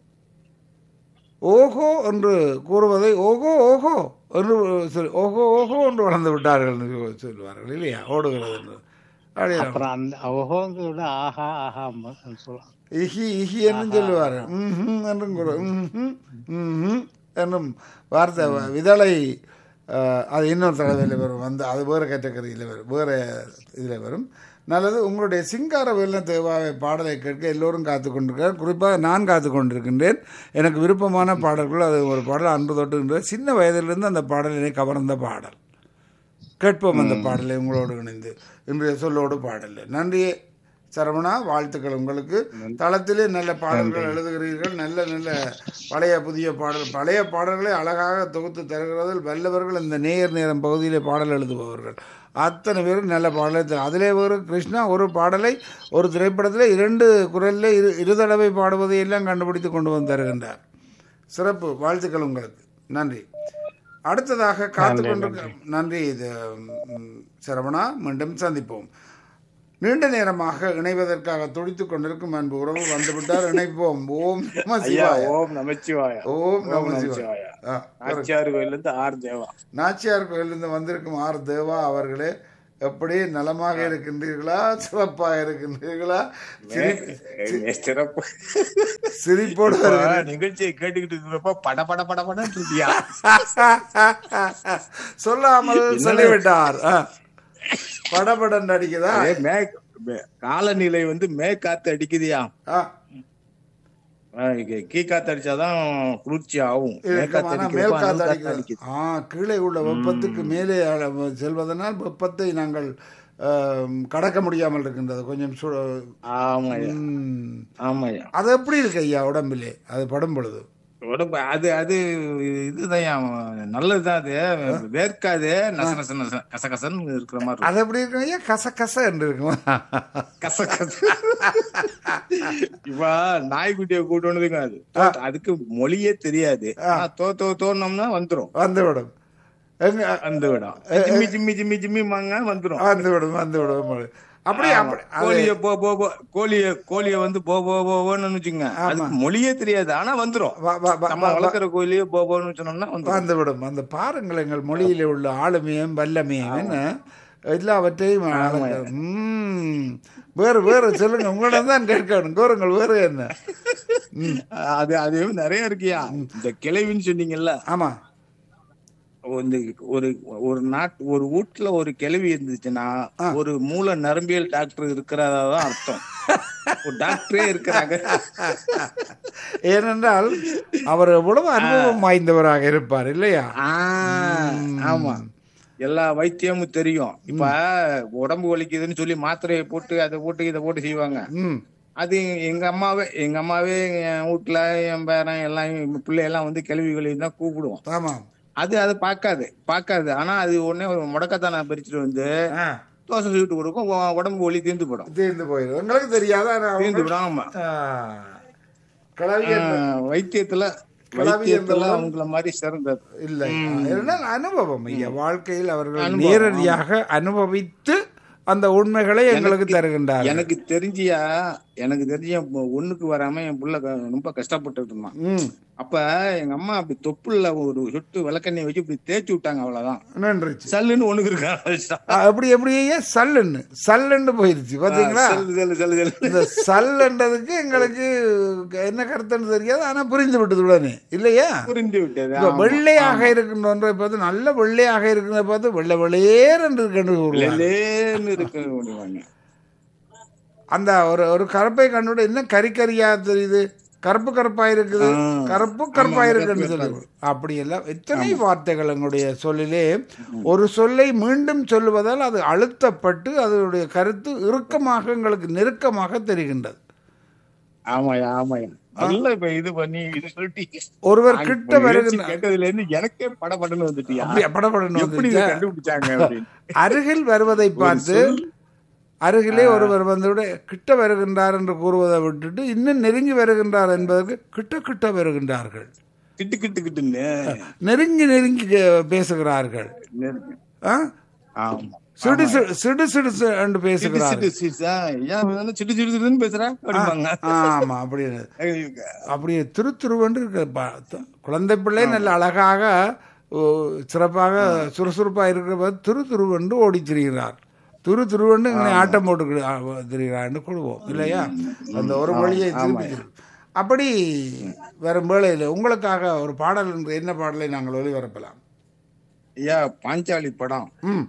ஓஹோ என்று கூறுவதை ஓஹோ ஓஹோ என்று சொல் ஓஹோ ஓஹோ என்று வளர்ந்து விட்டார்கள் என்று சொல்வார்கள் இல்லையா ஓடுகிறது என்று அப்படியே அப்புறம் அந்த ஓஹோங்க விட ஆஹா ஆஹா சொல்லலாம் இஹி இஹி என்றும் சொல்லுவார்கள் ம்ஹும் என்றும் கூறு ம்ஹும் ம்ஹும் என்னும் வார்த்தை வ- விதலை அஹ், அது இன்னொரு தடவையில் வரும் வந்து அது வேறு கேட்டகரியில் வரும் வேறு இதில் வரும் நல்லது உங்களுடைய சிங்கார வெள்ளம் தேவாவை பாடலை கேட்க எல்லோரும் காத்து கொண்டிருக்கிறார் குறிப்பாக நான் காத்து கொண்டிருக்கின்றேன் எனக்கு விருப்பமான பாடல்கள் அது ஒரு பாடல் அன்பு தொட்டுகின்ற சின்ன வயதிலிருந்து அந்த பாடல் என்னை கவர்ந்த பாடல் கேட்போம் அந்த பாடலை உங்களோடு இணைந்து இன்றைய சொல்லோடு பாடல் நன்றி சரவணா வாழ்த்துக்கள் உங்களுக்கு தளத்திலே நல்ல பாடல்கள் எழுதுகிறீர்கள் நல்ல நல்ல பழைய புதிய பாடல் பழைய பாடல்களை அழகாக தொகுத்து தருகிறதில் வல்லவர்கள் இந்த நேயர் நேரம் பகுதியிலே பாடல் எழுதுபவர்கள் அத்தனை பேரும் நல்ல பாடலை த- அதிலே ஒரு கிருஷ்ணா ஒரு பாடலை ஒரு திரைப்படத்தில் இரண்டு குரலில் இரு இரு தடவை பாடுவதை எல்லாம் கண்டுபிடித்து கொண்டு வந்து தருகின்றார் சிறப்பு வாழ்த்துக்கள் உங்களுக்கு நன்றி அடுத்ததாக காத்து கொண்டிருக்க நன்றி இது ம், சரவணா மீண்டும் சந்திப்போம் நீண்ட நேரமாக இணைவதற்காக துடித்துக் கொண்டிருக்கும் அன்பு உறவு வந்துவிட்டார் இணைப்போம் ஓம் நம ஐயா சிவாய ஓம் நமச்சிவாய ஓம் நம ஓம் சிவாய நமச்சிவாய ஆ, நாச்சியார் கோயில்ல இருந்து ஆர் தேவா நாச்சியார் கோயிலிருந்து வந்திருக்கும் ஆர் தேவா அவர்களே எப்படி நலமாக இருக்கின்றீர்களா சிறப்பாக இருக்கின்றீர்களா சிரி- சிறப்பு சிரிப்போடு இப்ப வருகிறேன். நிகழ்ச்சியை கேட்டுக்கிட்டு இருக்கிறப்ப பட பட பட படம் இருக்கியா சொல்லாமல் சொல்லிவிட்டார் ஆ. படபடன் அடிக்குதா அதே மே மே- காலநிலை வந்து மேற்காத்து அடிக்குதுயா ஆ, ஆஹ் இங்க கீ காத்து அடிச்சாதான் குளிர்ச்சி ஆகும் மேற்காத்து இருக்குமானா அடிக்கிறப்ப மேல் காத்து அனல் காத்து அடிக்குது அடிக்குது ஆ கீழே உள்ள வெப்பத்துக்கு மேலே அழ- செல்வதனால் வெப்பத்தை நாங்கள் ஆம், கடக்க முடியாமல் இருக்கின்றது கொஞ்சம் சு ஆமாய்யா ம். ஆமாய்யா அது எப்படி இருக்கு ஐயா உடம்பிலே அது படும் பொழுது உடம்பு அது அது இதுதான் நல்லதுதான் அது வேர்க்காது நச நச நச கசகசன்னு இருக்கிற மாதிரி இருக்கும். அது எப்படி இருக்கும் ஐயா கச கச என்று இருக்கும் கச கச இப்ப நாய்க்குட்டியை கூட்டு வந்ததுங்க அது அதுக்கு மொழியே தெரியாது ஆனா தோ தோ தோணும்னா வந்துரும் வந்து விடும் எங்க வந்து விடும் ஜிம்மி ஜிம்மி ஜிம்மி ஜிம்மி மாங்க வந்துரும் வந்து விடும் வந்து விடும் அப்படி அப்படி அது- கோழிய போ போ போ கோழிய கோழிய வந்து போ போ போன்னு வச்சுங்க அதுக்கு மொழியே தெரியாது ஆனா வந்துரும் வ- வ- வ- நம்ம வளர்க்குற கோழியே போ போன்னு சொன்னோம்னா வந்துரும் வந்து விடும் அந்த பாருங்கள் எங்கள் மொழியிலே உள்ள ஆளுமையும் வல்லமையும் என்ன எல்லாவற்றையும் அழகு- ம். வேறு வேறு சொல்லுங்க உங்களிடம் தான் கேட்கணும் கூறுங்கள் வேறு என்ன ம். அது அது நிறைய இருக்கியா இந்த கிளைவின்னு சொன்னீங்கல்ல ஆமா இந்த ஒரு ஒரு நாட் ஒரு வீட்டுல ஒரு கிளவி இருந்துச்சுன்னா ஒரு மூல நரம்பியல் டாக்டர் இருக்கிறதா தான் அர்த்தம் ஒரு டாக்டரே இருக்கிறாங்க ஏனென்றால் அவர் எவ்வளவு அனுபவம் வாய்ந்தவராக இருப்பார் இல்லையா ஆ, ஆமா எல்லா வைத்தியமும் தெரியும் இப்ப உடம்பு வலிக்குதுன்னு சொல்லி மாத்திரையை போட்டு அதை போட்டு இதை போட்டு செய்வாங்க ம் அது எங்க அம்மாவே எங்க அம்மாவே என் வீட்டுல என் பேரன் எல்லாம் என் பிள்ளை எல்லாம் வந்து கிளவிகளை தான் கூப்பிடுவோம் ஆமாம் அது அது பார்க்காது பார்க்காது ஆனா அது உடனே ஒரு முடக்கத்தான பறிச்சுட்டு வந்து ஆ தோசை சுட்டு கொடுக்கும் உ- உடம்பு வலி தீர்ந்து போடும் தீர்ந்து போயிடும் உங்களுக்கு தெரியாத தீர்ந்து விடாம கிளவி என்ற- வைத்தியத்துல கிளவி வைத்தியத்துல என்பவன் அவங்கள மாதிரி சிறந்தது இல்லை ஏனென்றால் அனுபவம் ஐயா வாழ்க்கையில் அவர்கள் நேரடியாக அனுபவித்து அந்த உண்மைகளை எங்களுக்கு தருகின்றார் எனக்கு தெரிஞ்சியா எனக்கு தெரிஞ்ச என் பொ- ஒண்ணுக்கு வராம என் புள்ள க- ரொம்ப கஷ்டப்பட்டு இருந்தான் ம் அப்ப எங்க அம்மா அப்படி தொப்புல ஒரு சொட்டு விளக்கெண்ணெய் வச்சு இப்படி தேய்ச்சி விட்டாங்க அவ்வளவுதான் நன்றிச்சு சல்லுன்னு ஒண்ணுக்கு இருக்கா ஆ, எப்படி எப்படி ஐயா சல்லுன்னு சல்லுன்னு போயிருச்சு பாத்தீங்களா செல்லு செல்லு செல்லு செல்லு இந்த சல்லுன்றதுக்கு எங்களுக்கு என்ன கருத்துன்னு தெரியாது ஆனா புரிந்து விட்டது உடனே இல்லையா புரிந்து விட்டது இப்ப ஆமா. வெள்ளையாக இருக்கின்ற ஒன்றை பார்த்து நல்ல வெள்ளையாக இருக்கின்ற பார்த்து வெள்ளை வெள்ளையேர் என்று இருக்கின்ற கூறுவாங்க. வெள்ளேன்னு இருக்கு அப்படிவாங்க. அந்த ஒரு ஒரு கருப்பை கண்ணோட என்ன கறி கறியா தெரியுது கருப்பு கருப்பா இருக்குது ஆ. கருப்பு கருப்பா ஆமா, இருக்குன்னு கருப்பு சொல்லி அப்படி எல்லாம் எத்தனை வார்த்தைகள் எங்களுடைய சொல்லிலே ஒரு சொல்லை மீண்டும் சொல்லுவதால் அது அழுத்தப்பட்டு அதனுடைய கருத்து இறுக்கமாக எங்களுக்கு நெருக்கமாக தெரிகின்றது ஆமாயா ஆமாயா நல்லா இப்ப இது பண்ணி இது சொல்லிட்டு ஒருவர் கிட்ட வருகின்ற கேட்டதுல இருந்து எனக்கே படபடன்னு வந்துட்டியா அப்படியே படபடன்னு எப்படி இதை வந்துச்சா? கண்டுபிடிச்சாங்க அப்படின்னு அருகில் வருவதை பார்த்து அருகிலே ஒருவர் வந்து கிட்ட வருகின்றார் என்று கூறுவதை விட்டுட்டு இன்னும் நெருங்கி வருகின்றார் என்பதற்கு கிட்ட கிட்ட வருகின்றார்கள் கிட்டு கிட்டு கிட்டுன்னு நெருங்கி நெருங்கி கே- பேசுகிறார்கள் ஆ? ஆமா சிடு சிடு சிடு சிடு சிடு என்று சிட்டு பேசுகிறார்கள் சிட்டு சிட்டா ஏன் வந்து சிட்டு சிட்டு சிட்டுன்னு பேசுறா அப்படிம்பாங்க ஆமா அப்படின்னு அப்படியே திரு திருவென்று இருக்க ப- த- குழந்தை பிள்ளை நல்ல அழகாக ஓ, சிறப்பாக சுறுசுறுப்பாக இருக்கிற திரு திருவென்று ஓடி திரிகிறார் துரு துருவண்டு இங்கே ஆட்டம் போட்டு திரிகிறான்னு கொள்வோம் இல்லையா அந்த ஒரு வழியை திருப்பி திரு- அப்படி வரும் வேளையில் உங்களுக்காக ஒரு பாடல் என்று என்ன பாடலை நாங்கள் ஒளிபரப்பலாம் ஐயா பாஞ்சாலி படம் ம்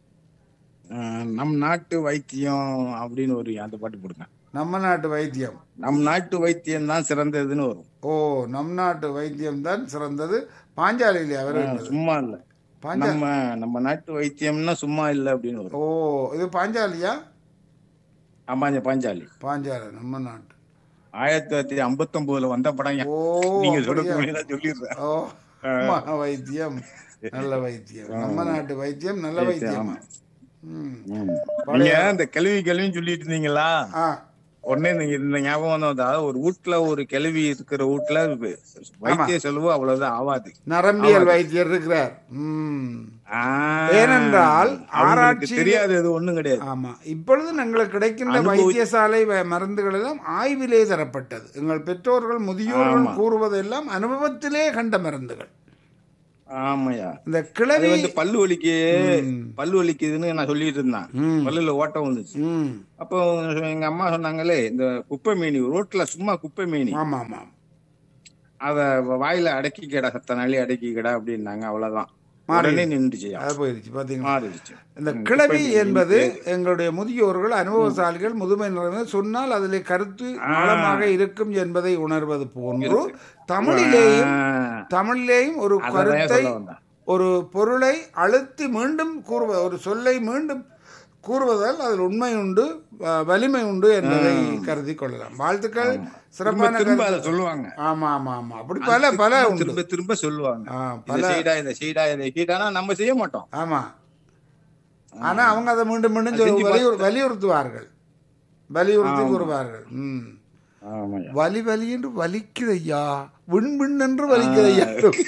அஹ், நம் நாட்டு வைத்தியம் அப்படின்னு ஒரு அந்த பாட்டு போடுங்க நம்ம நாட்டு வைத்தியம் நம் நாட்டு வைத்தியம் தான் சிறந்ததுன்னு வரும் ஓ நம் நாட்டு வைத்தியம் தான் சிறந்தது பாஞ்சாலியிலே அவர் சும்மா இல்ல பாஞ்சா நம்ம நம்ம நாட்டு வைத்தியம்னா சும்மா இல்ல அப்படின்னு வரும் ஓ இது பாஞ்சாலியா ஆமாஞ்ச பாஞ்சாலி பாஞ்சாலி நம்ம நாட்டு ஆயிரத்தி தொள்ளாயிரத்தி ஐம்பத்தி ஒன்பதுல வந்த படம் ஓ நீங்க அப்படியா? சொல்றதுக்கு நான் சொல்லிடுறேன் ஓ ம வைத்தியம் நல்ல வைத்தியம் நம்ம நாட்டு வைத்தியம் நல்ல வைத்தியம் ஆமா. ம். நீங்க இந்த கேள்வி கேள்வின்னு சொல்லிட்டு இருந்தீங்களா ஆ உடனே நீங்க இந்த ஞாபகம் வந்து அதாவது ஒரு வீட்டுல ஒரு கிளவி இருக்கிற வீட்டுல வைத்திய செலவு அவ்வளவுதான் ஆவாது நரம்பியல் வைத்தியர் இருக்கிறார் ம் ஆ, ஏனென்றால் அவங்களுக்கு ஆராய்ச்சி தெரியாது அது ஒண்ணும் கிடையாது ஆமா இப்பொழுது எங்களுக்கு கிடைக்கின்ற வைத்தியசாலை வ- மருந்துகள் எல்லாம் ஆய்விலே தரப்பட்டது எங்கள் பெற்றோர்கள் முதியோர்கள் கூறுவதெல்லாம் அனுபவத்திலே கண்ட மருந்துகள் ஆமாய்யா இந்த அது கிளவி வந்து பல்லு வலிக்கு ம். பல்லு வலிக்குதுன்னு நான் சொல்லிட்டு இருந்தேன் ம். பல்லுல ஓட்டம் வந்துச்சு ம் அப்போ எங்க அம்மா சொன்னாங்களே இந்த குப்பை மீனி ரோட்ல சும்மா குப்பை மீனி ஆமா ஆமா அத வாயில அடக்கிக்கடா சத்த நாளி அடக்கிக்கடா அப்படின்னாங்க அவ்வளவுதான் மாறி. உடனே நின்றுச்சுயா அது போயிருச்சு பாத்தீங்களா மாறிடுச்சு இந்த ம், கிளவி குப்பை மீனி என்பது பேரு. எங்களுடைய முதியோர்கள் அனுபவசாலிகள் முதுமை நிறைந்த சொன்னால் அதிலே கருத்து ஆழமாக இருக்கும் என்பதை உணர்வது போன்று தமிழிலேயும் ஆ, தமிழிலேயும் ஒரு அததான் கருத்தை சொல்ல வந்தேன். ஒரு பொருளை அழுத்தி மீண்டும் கூறுவ ஒரு சொல்லை மீண்டும் கூறுவதால் அதில் உண்மை உண்டு வ- வலிமை உண்டு என்பதை கருதி கொள்ளலாம் வாழ்த்துக்கள் திரும்ப சிறப்பான திரும்ப அதை கருத்து. சொல்லுவாங்க ஆமா ஆமா ஆமா அப்படி பல பல உண்டு திரும்ப திரும்ப சொல்லுவாங்க ஆ, இதை பல செய்டா இதை செய்டா இதை செய்டானா நம்ம செய்ய மாட்டோம் ஆமா ஆனா அவங்க அதை மீண்டும் மீண்டும் அது செஞ்சு சொல்லி வலியுறு- வலியுறுத்துவார்கள் வலியுறுத்தி ஆமா. கூறுவார்கள் ம் ஆமாய்யா. வலி வலி என்று வலிக்குதையா விண் விண் என்று வலிக்குதையா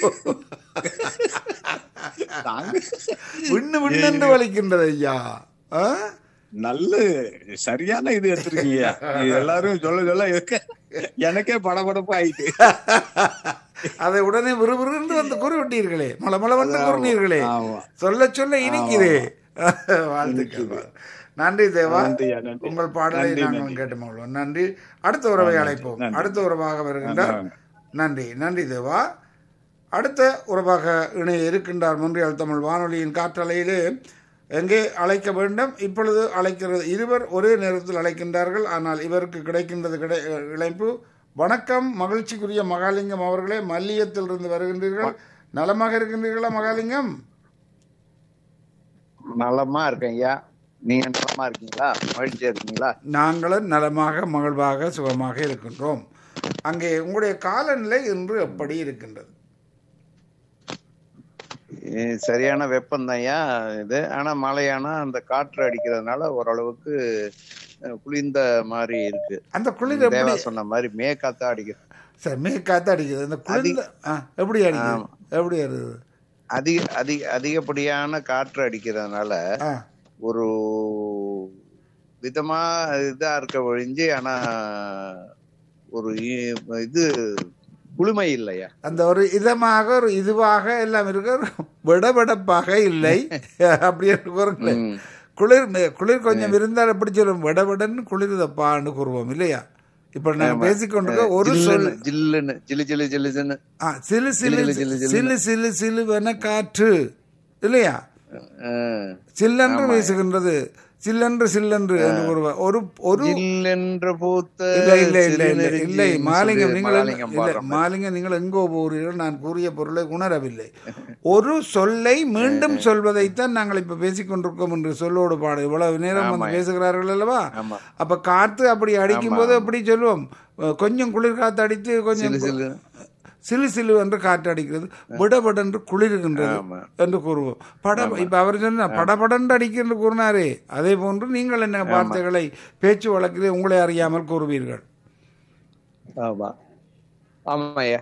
நாங்க விண்ணு விண் என்று வலிக்கின்றது ஐயா ஆ? நல்ல சரியான இது எடுத்திருக்கீங்க இது எல்லாரும் சொல்ல சொல்ல இருக்க எனக்கே படபடப்பு ஆயிட்டு அதை உடனே விறுவிறுன்னு வந்து கூறி விட்டீர்களே மல மல வந்து கூறினீர்களே ஆமா. சொல்ல சொல்ல இனிக்குதே வாழ்த்துக்கள் நன்றி தேவா நன்றியா, நன்றி. உங்கள் பாடலை நன்றி, நாங்கள் நன்றி. கேட்டுமோம் நன்றி அடுத்த உறவை அழைப்போம் நன்றி. அடுத்த உறவாக வருகின்றார் நன்றி. நன்றி நன்றி தேவா அடுத்த உறவாக இணைய இருக்கின்றார் முன்றியல் தமிழ் வானொலியின் காற்றலையிலே எங்கே அழைக்க வேண்டும் இப்பொழுது அழைக்கிறது இருவர் ஒரே நேரத்தில் அழைக்கின்றார்கள் ஆனால் இவருக்கு கிடைக்கின்றது கிடை இழைப்பு வணக்கம் மகிழ்ச்சிக்குரிய மகாலிங்கம் அவர்களே மல்லியத்திலிருந்து வருகின்றீர்கள் நலமாக இருக்கின்றீர்களா மகாலிங்கம் நலமா இருக்கேன் ஐயா நீங்க நலமா இருக்கீங்களா மகிழ்ச்சியா இருக்கீங்களா நாங்களும் நலமாக மகிழ்வாக சுகமாக இருக்கின்றோம் அங்கே உங்களுடைய காலநிலை இன்று எப்படி இருக்கின்றது ஏ, சரியான வெப்பம் ஐயா இது ஆனா மழையானா அந்த காற்று அடிக்கிறதுனால ஓரளவுக்கு அஹ், குளிர்ந்த மாதிரி இருக்கு அந்த குளிர் தேவா எப்படி சொன்ன மாதிரி மேற்காத்தா அடிக்குது சார் மேற்காத்து அடிக்குது அந்த குளிர்ந்த ஆ, எப்படி அடிக்குது ஆமா. எப்படி இருக்குது அதிக அதிக அதிகப்படியான காற்று அடிக்கிறதுனால ஆ ஒரு விதமா இதா இருக்க ஒழிஞ்சு ஆனா ஒரு இ- இது குளுமை இல்லையா அந்த ஒரு இதமாக ஒரு இதுவாக எல்லாம் இருக்க ஒரு விடவிடப்பாக இல்லை அப்படி என்று கூறுங்களேன் ம். குளிர் குளிர் கொஞ்சம் இருந்தால் எப்படி சொல்லும் விடவிடன்னு குளிர்தப்பான்னு கூறுவோம் இல்லையா இப்ப நாங்க பேசிக்கொண்டிருக்க ஒரு சொல் ஜில்லுன்னு ஜில்லுன்னு ஜிலு ஜிலு ஜிலுன்னு ஆ, சிலு சிலு ஜிலு, ஜிலு, ஜிலு. சிலு சிலு சிலுவென காற்று இல்லையா அஹ், சில்லென்று வீசுகின்றது சில்லென்று சில்லென்று என்று கூறுவார் ஒரு ஒரு ஜில்லென்று பூத்த இல்லை இல்லை இல்லை இல்லை சிறுநெருஞ்சி இல்லை என்று மாலிங்கம் சொல்லி நீங்கள் மகாலிங்கம் இல்லை பாடுற மாதிரி. மாலிங்கம் நீங்கள் எங்கோ போகிறீர்கள் நான் கூறிய பொருளை உணரவில்லை ஒரு சொல்லை மீண்டும் சொல்வதைத்தான் நாங்கள் இப்ப பேசிக் கொண்டிருக்கோம் என்று சொல்லோடு பாடு இவ்வளவு நேரம் வந்து ஆமா. பேசுகிறார்கள் அல்லவா ஆமா அப்ப காற்று அப்படி அடிக்கும் போது எப்படி சொல்லுவோம் அஹ் கொஞ்சம் குளிர் காத்து அடித்து கொஞ்சம் சிலு சிலு சிலு சிலு என்று காற்று அடிக்கிறது விடபட என்று குளிர்கின்றது ஆமா. என்று கூறுவோம் பட இப்ப அவர் சொன்ன படபடன்று அடிக்கிறது கூறினாரே அதே போன்று நீங்கள் என்ன வார்த்தைகளை பேச்சு வழக்கிலே உங்களை அறியாமல் கூறுவீர்கள் ஆமா ஆமாய்யா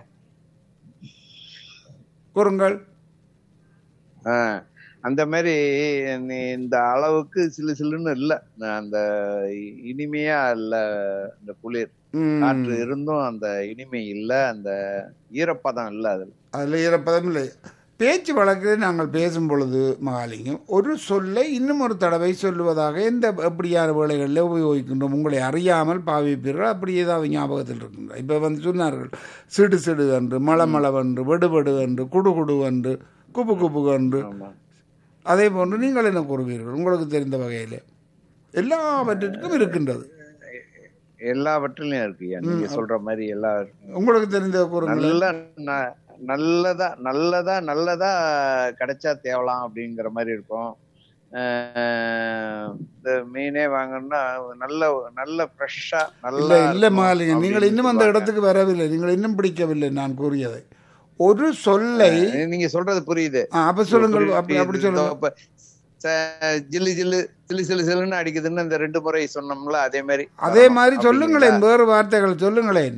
கூறுங்கள் ஆஹ் அந்த மாதிரி நீ இந்த அளவுக்கு சிலு சிலுன்னு இல்ல அந்த இ- இனிமையா இல்ல இந்த குளிர் ம். காற்று இருந்தும் அந்த இனிமை இல்ல அந்த ஈரப்பதம் இல்ல அதுல அதுல ஈரப்பதம் இல்லை பேச்சு வழக்கில் நாங்கள் பேசும் பொழுது மகாலிங்கம் ஒரு சொல்லை இன்னும் ஒரு தடவை சொல்லுவதாக எந்த எப்படியான வேலைகளில் உபயோகிக்கின்றோம் உங்களை அறியாமல் பாவிப்பீர்கள் அப்படி ஏதாவது ஞாபகத்தில் இருக்கின்ற இப்போ வந்து சொன்னார்கள் சிடு சிடு என்று மளமளவென்று வெடுவெடு என்று குடு குடு என்று குப்பு குப்பு என்று ஆமா அதே போன்று நீங்கள் என்ன கூறுவீர்கள் உங்களுக்கு தெரிந்த வகையில் எல்லாவற்றிற்கும் இருக்கின்றது எல்லாவற்றிலும் இருக்குயா நீங்க சொல்ற மாதிரி எல்லா உங்களுக்கு தெரிந்த கூறுங்கள் நல்ல ந- நல்லதா நல்லதா நல்லதா கிடைச்சா தேவலாம் அப்படிங்கிற மாதிரி இருக்கும் அஹ் இந்த மீனே வாங்கணும்னா நல்ல நல்ல ஃப்ரெஷ்ஷா இல்லை நல்லா இல்லை இருக்கும் மகாலிங்கம் நீங்கள் இன்னும் அந்த அப்படின்னு இடத்துக்கு வரவில்லை நீங்கள் இன்னும் பிடிக்கவில்லை நான் கூறியதை ஒரு சொல்லை சொல்லுவாங்க. நீங்க சொல்றது புரியுது ஆ, அப்ப சொல்லுங்கள் புரியுது. அப்படி அப்படி இதோ சொல்லுங்க இப்ப ச- ஜில்லு ஜில்லு சிலு சிலு சிலுன்னு அடிக்குதுன்னு இந்த ரெண்டு முறை சொன்னோம்ல அதே மாதிரி அதே வரணும் மாதிரி சொல்லுங்களேன் அப்படிங்கிறீங்களா? வேறு வார்த்தைகள் சொல்லுங்களேன்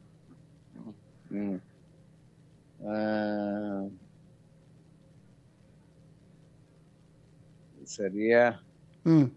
ம். அஹ், சரியா ம்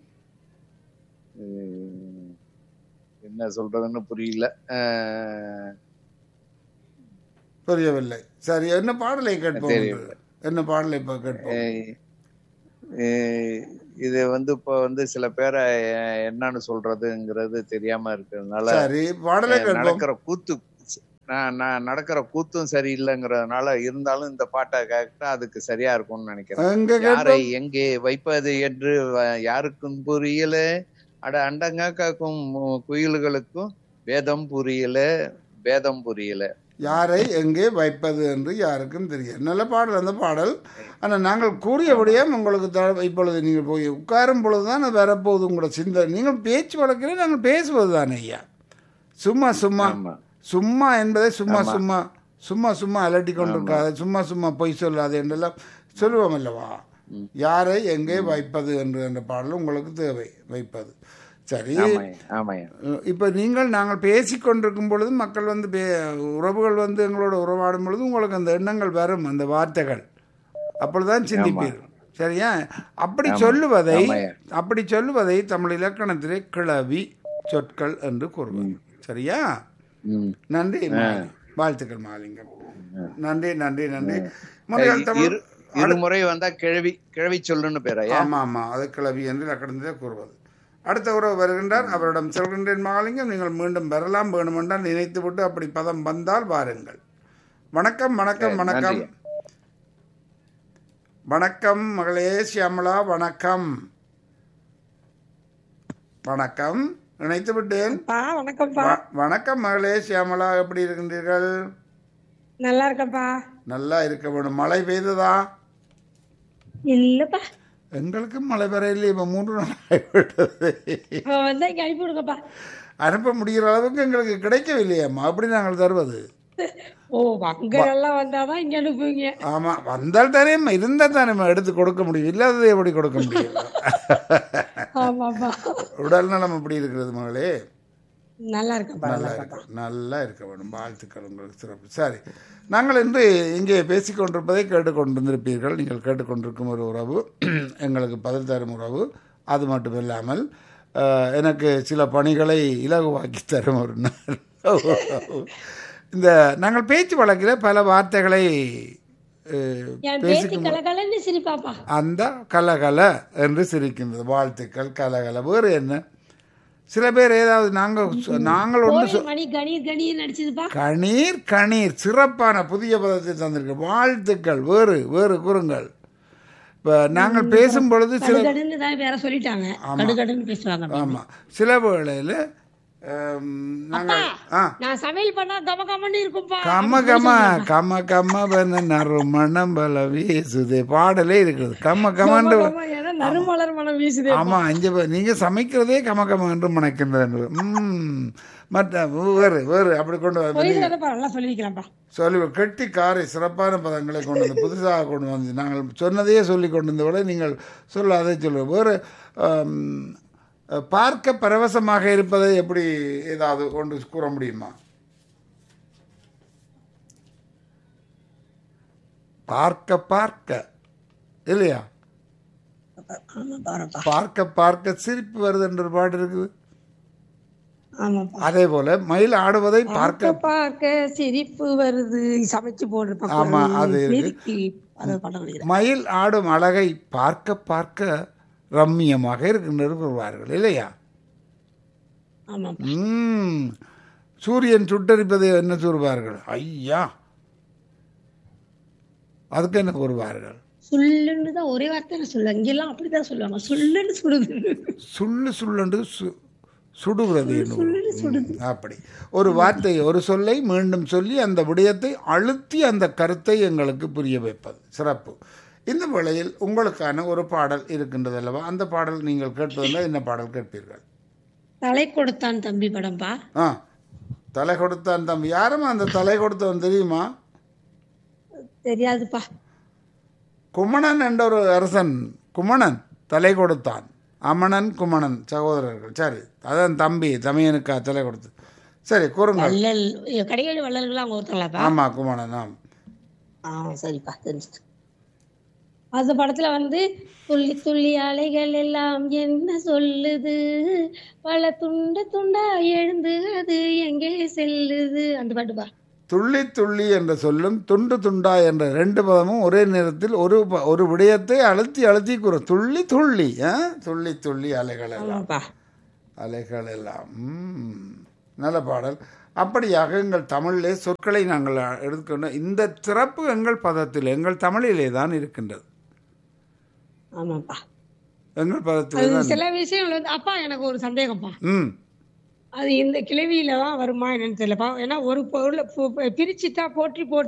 உம், என்ன சொல்றதுன்னு புரியல அஹ், புரியவில்லை சரி என்ன பாடலை கேட்போம் சரி. என்று. என்ன பாடலை இப்ப கேட்போம் ஏய், ஏய், இது வந்து இப்போ வந்து சில பேரை அஹ், என்னன்னு சொல்றதுங்கிறது தெரியாம இருக்கிறதுனால சரி பாடலை அஹ், கேட்போம் நடக்கிற கூத்து நான் நான் நடக்கிற கூத்தும் சரியில்லைங்கிறதுனால இருந்தாலும் இந்த பாட்டை கேட்டா அதுக்கு சரியா இருக்கும்னு நினைக்கிறேன் எங்க யாரை கேட்போம் எங்கே வைப்பது என்று வ- யாருக்கும் புரியல அட அண்டங்க காக்கும் மு- குயில்களுக்கும் வேதம் புரியல வேதம் புரியல யாரை எங்கே வைப்பது என்று யாருக்கும் தெரியும் நல்ல பாடல் அந்த பாடல் ஆனால் நாங்கள் கூறியபடியே உங்களுக்கு த- இப்பொழுது நீங்கள் போய் உட்காரும் பொழுது தான் அது வரப்போகுது உங்களோட சிந்தனை நீங்கள் பேச்சு வழக்கில் நாங்கள் பேசுவது தானே ஐயா சும்மா சும்மா ஆமா சும்மா என்பதை சும்மா ஆமா. சும்மா சும்மா சும்மா அலட்டி கொண்டிருக்காது சும்மா சும்மா பொய் சொல்லாது என்றெல்லாம் சொல்லுவோம் அல்லவா ம். யாரை எங்கே வைப்பது என்று என்ற பாடல் உங்களுக்கு தேவை வைப்பது சரி ஆமாய்யா ஆமாய்யா இப்போ நீங்கள் நாங்கள் பேசிக்கொண்டிருக்கும் பொழுது மக்கள் வந்து பே உறவுகள் வந்து எங்களோட உறவாடும் பொழுது உங்களுக்கு அந்த எண்ணங்கள் வரும் அந்த வார்த்தைகள் அப்பொழுதுதான் சிந்திப்பீர்கள் சரியா அப்படி சொல்லுவதை ஆமாய்யா. அப்படி சொல்லுவதை தமிழ் இலக்கணத்திலே கிளவி சொற்கள் என்று கூறுவாங்க சரியா ம் நன்றி மாலி. வாழ்த்துக்கள் மாலிங்கம் நன்றி நன்றி நன்றி முறையால் தமிழ் இரு இருமுறை வந்தா கிழவி கிழவி சொல்லுன்னு பேரையா ஆமா ஆமா அது கிளவி என்று இலக்கணத்திலே கூறுவது அடுத்த உறவு வருகின்றார் அவரிடம் செல்கின்றேன் மகாலிங்கம் நீங்கள் மீண்டும் வரலாம் வேணுமென்றால் நினைத்து விட்டு அப்படி பதம் வந்தால் வாருங்கள் வணக்கம் வணக்கம் சரி, வணக்கம் நன்றி. வணக்கம் மகளே சியாமலா வணக்கம் வணக்கம் நினைத்து விட்டேன் பா வணக்கம்ப்பா வ- வணக்கம் மகளே சியாமலா எப்படி இருக்கின்றீர்கள் நல்லா இருக்கேன்ப்பா நல்லா இருக்க வேணும் மழை பெய்ததா இல்லப்பா எங்களுக்கு மழை பெறையில இப்போ மூன்று நாள் ஆகிவிட்டது அவன் வந்தா இங்க அனுப்பி விடுங்கப்பா அனுப்ப முடிகிற அளவுக்கு எங்களுக்கு கிடைக்கவில்லையம்மா அப்படி நாங்கள் தருவது ஓ அங்க எல்லாம் வந்தாதான் இங்க அனுப்புவீங்க ஆமா வந்தால் தானே இருந்தால் தானே எடுத்து கொடுக்க முடியும் இல்லாததை எப்படி கொடுக்க முடியும் ஆமாப்பா உடல் நலம் எப்படி இருக்கிறது மகளே நல்லா இருக்கேன்ப்பா நல்லா இருக்க நல்லா இருக்க வேண்டும் வாழ்த்துக்கள் உங்களுக்கு சிறப்பு சரி நாங்கள் இன்று இங்கே பேசிக்கொண்டிருப்பதை கேட்டுக்கொண்டிருந்திருப்பீர்கள் நீங்கள் கேட்டுக்கொண்டிருக்கும் ஒரு உறவு எங்களுக்கு பதில் தரும் உறவு அது மட்டும் இல்லாமல் அஹ், எனக்கு சில பணிகளை இலகுவாக்கி தரும் ஒரு நல்ல உறவு. இந்த நாங்கள் பேச்சு வழக்கில் பல வார்த்தைகளை அஹ், என் பேத்தி பேசிக்கும் கலகலன்னு சிரிப்பாப்பா அந்த கலகல என்று சிரிக்கின்றது வாழ்த்துக்கள் கலகல வேறு என்ன சில பேர் ஏதாவது நாங்கள் சொ- நாங்கள் ஒன்று கோழி மணி கணீர் கணீர் நடிச்சதுப்பா கணீர் கணீர் சிறப்பான புதிய பதத்தை தந்திருக்கு வாழ்த்துக்கள் வேறு வேறு கூறுங்கள் இப்போ நாங்கள் பேசும் பொழுது சில கடுகடுன்னு தான் வேற சொல்லிட்டாங்க கடுகடுன்னு பேசுவாங்க ஆமாம் சில வேளையில் நாங்கள் ஆ நான் சமையல் பண்ணா கம கமன்னு இருக்கும்பா கம கம கம கம பண்ண நறுமணம் பல வீசுது பாடலே இருக்குது கம கமன்று கம ஏன்னா நறுமலர் மனம் வீசுதே ஆமா இங்க பா- நீங்க சமைக்கிறதே கம கம என்று மணக்கின்றது ம் மற்ற வேறு வேறு அப்படி கொண்டு வந்து சொல்லிக்கிறதப்பா நல்லா சொல்லிக்கிறேன்ப்பா சொல்லி கெட்டி காரை சிறப்பான பதங்களை கொண்டு வந்து புதுசாக கொண்டு வந்து நாங்கள் சொன்னதையே சொல்லி கொண்டு வந்த விட நீங்கள் சொல்ல அதை சொல்ல வேறு ஆம், பார்க்க பரவசமாக இருப்பதை எப்படி ஏதாவது கொண்டு கூற முடியுமா பார்க்க பார்க்க இல்லையா ஆமா பாருப்பா பார்க்க பார்க்க சிரிப்பு வருது என்ற ஒரு பாட்டு இருக்குது ஆமாப்பா அதே போல மயில் ஆடுவதை பார்க்க பார்க்க பார்க்க சிரிப்பு வருது சமைச்சு போடுறப்பா ஆமா, அது இருக்கு. அதை பண்ண முடியல மயில் ஆடும் அழகை பார்க்க பார்க்க ரம்மியமாக இருக்கின்றது கூறுவார்கள் இல்லையா ஆமா ம் சூரியன் சுட்டரிப்பதை என்ன கூறுவார்கள் ஐயா அதுக்கு என்ன கூறுவார்கள் சுள்ளுன்னு தான் ஒரே வார்த்தை நான் சொல்லுவேன் இங்கெல்லாம் அப்படிதான் சொல்லுவாங்க சுள்ளுன்னு சுடுது சுள்ளு சுள்ளண்டு சு சுடுகிறது என்று அப்படி ஒரு வார்த்தை ஒரு சொல்லை மீண்டும் சொல்லி அந்த விடயத்தை அழுத்தி அந்த கருத்தை எங்களுக்கு புரிய வைப்பது சிறப்பு இந்த வேளையில் உங்களுக்கான ஒரு பாடல் இருக்கின்றது அல்லவா அந்த பாடல் நீங்கள் கேட்பதில் என்ன பாடல் கேட்பீர்கள் தலை கொடுத்தான் தம்பி படம்பா ஆ தலை கொடுத்தான் தம்பி யாரும் அந்த தலை கொடுத்தவன் தெரியுமா தெரியாதுப்பா குமணன் என்ற ஒரு அரசன் குமணன் தலை கொடுத்தான் அமணன் குமணன் சகோதரர்கள் சரி அதான் தம்பி தமையனுக்கா தலை கொடுத்து சரி கூறுங்கள் வள்ளல் கடைகள் வள்ளல்கள் அவங்க ஒருத்தங்களாப்பா ஆமா குமணன் ஆம் ஆ சரிப்பா தெரிஞ்சுட்டு அந்த படத்துல வந்து துள்ளி துள்ளி அலைகள் எல்லாம் என்ன சொல்லுது பல துண்டு துண்டா எழுந்து அது எங்கே செல்லுது அந்த பாட்டுப்பா துள்ளி துள்ளி என்ற சொல்லும் துண்டு துண்டா என்ற ரெண்டு பதமும் ஒரே நேரத்தில் ஒரு ப- ஒரு விடயத்தை அழுத்தி அழுத்தி கூறும் துள்ளி துள்ளி ஆ? துள்ளி துள்ளி அலைகள் எல்லாம் ஆமாப்பா அலைகள் எல்லாம் ம். நல்ல பாடல் அப்படியாக எங்கள் தமிழிலே சொற்களை நாங்கள் எடுத்துக்கொண்டு இந்த சிறப்பு எங்கள் பதத்தில் எங்கள் தமிழிலே தான் இருக்கின்றது ஆமாப்பா எங்கள் பதத்திலே அது தான் சில விஷயங்கள் வந்து அப்பா எனக்கு ஒரு சந்தேகம்ப்பா ம் அது இந்த கிளவியில தான் வருமா என்னன்னு தெரியலப்பா ஏன்னா ஒரு பொருளை பு- பிரிச்சுட்டா போற்றி போற்றி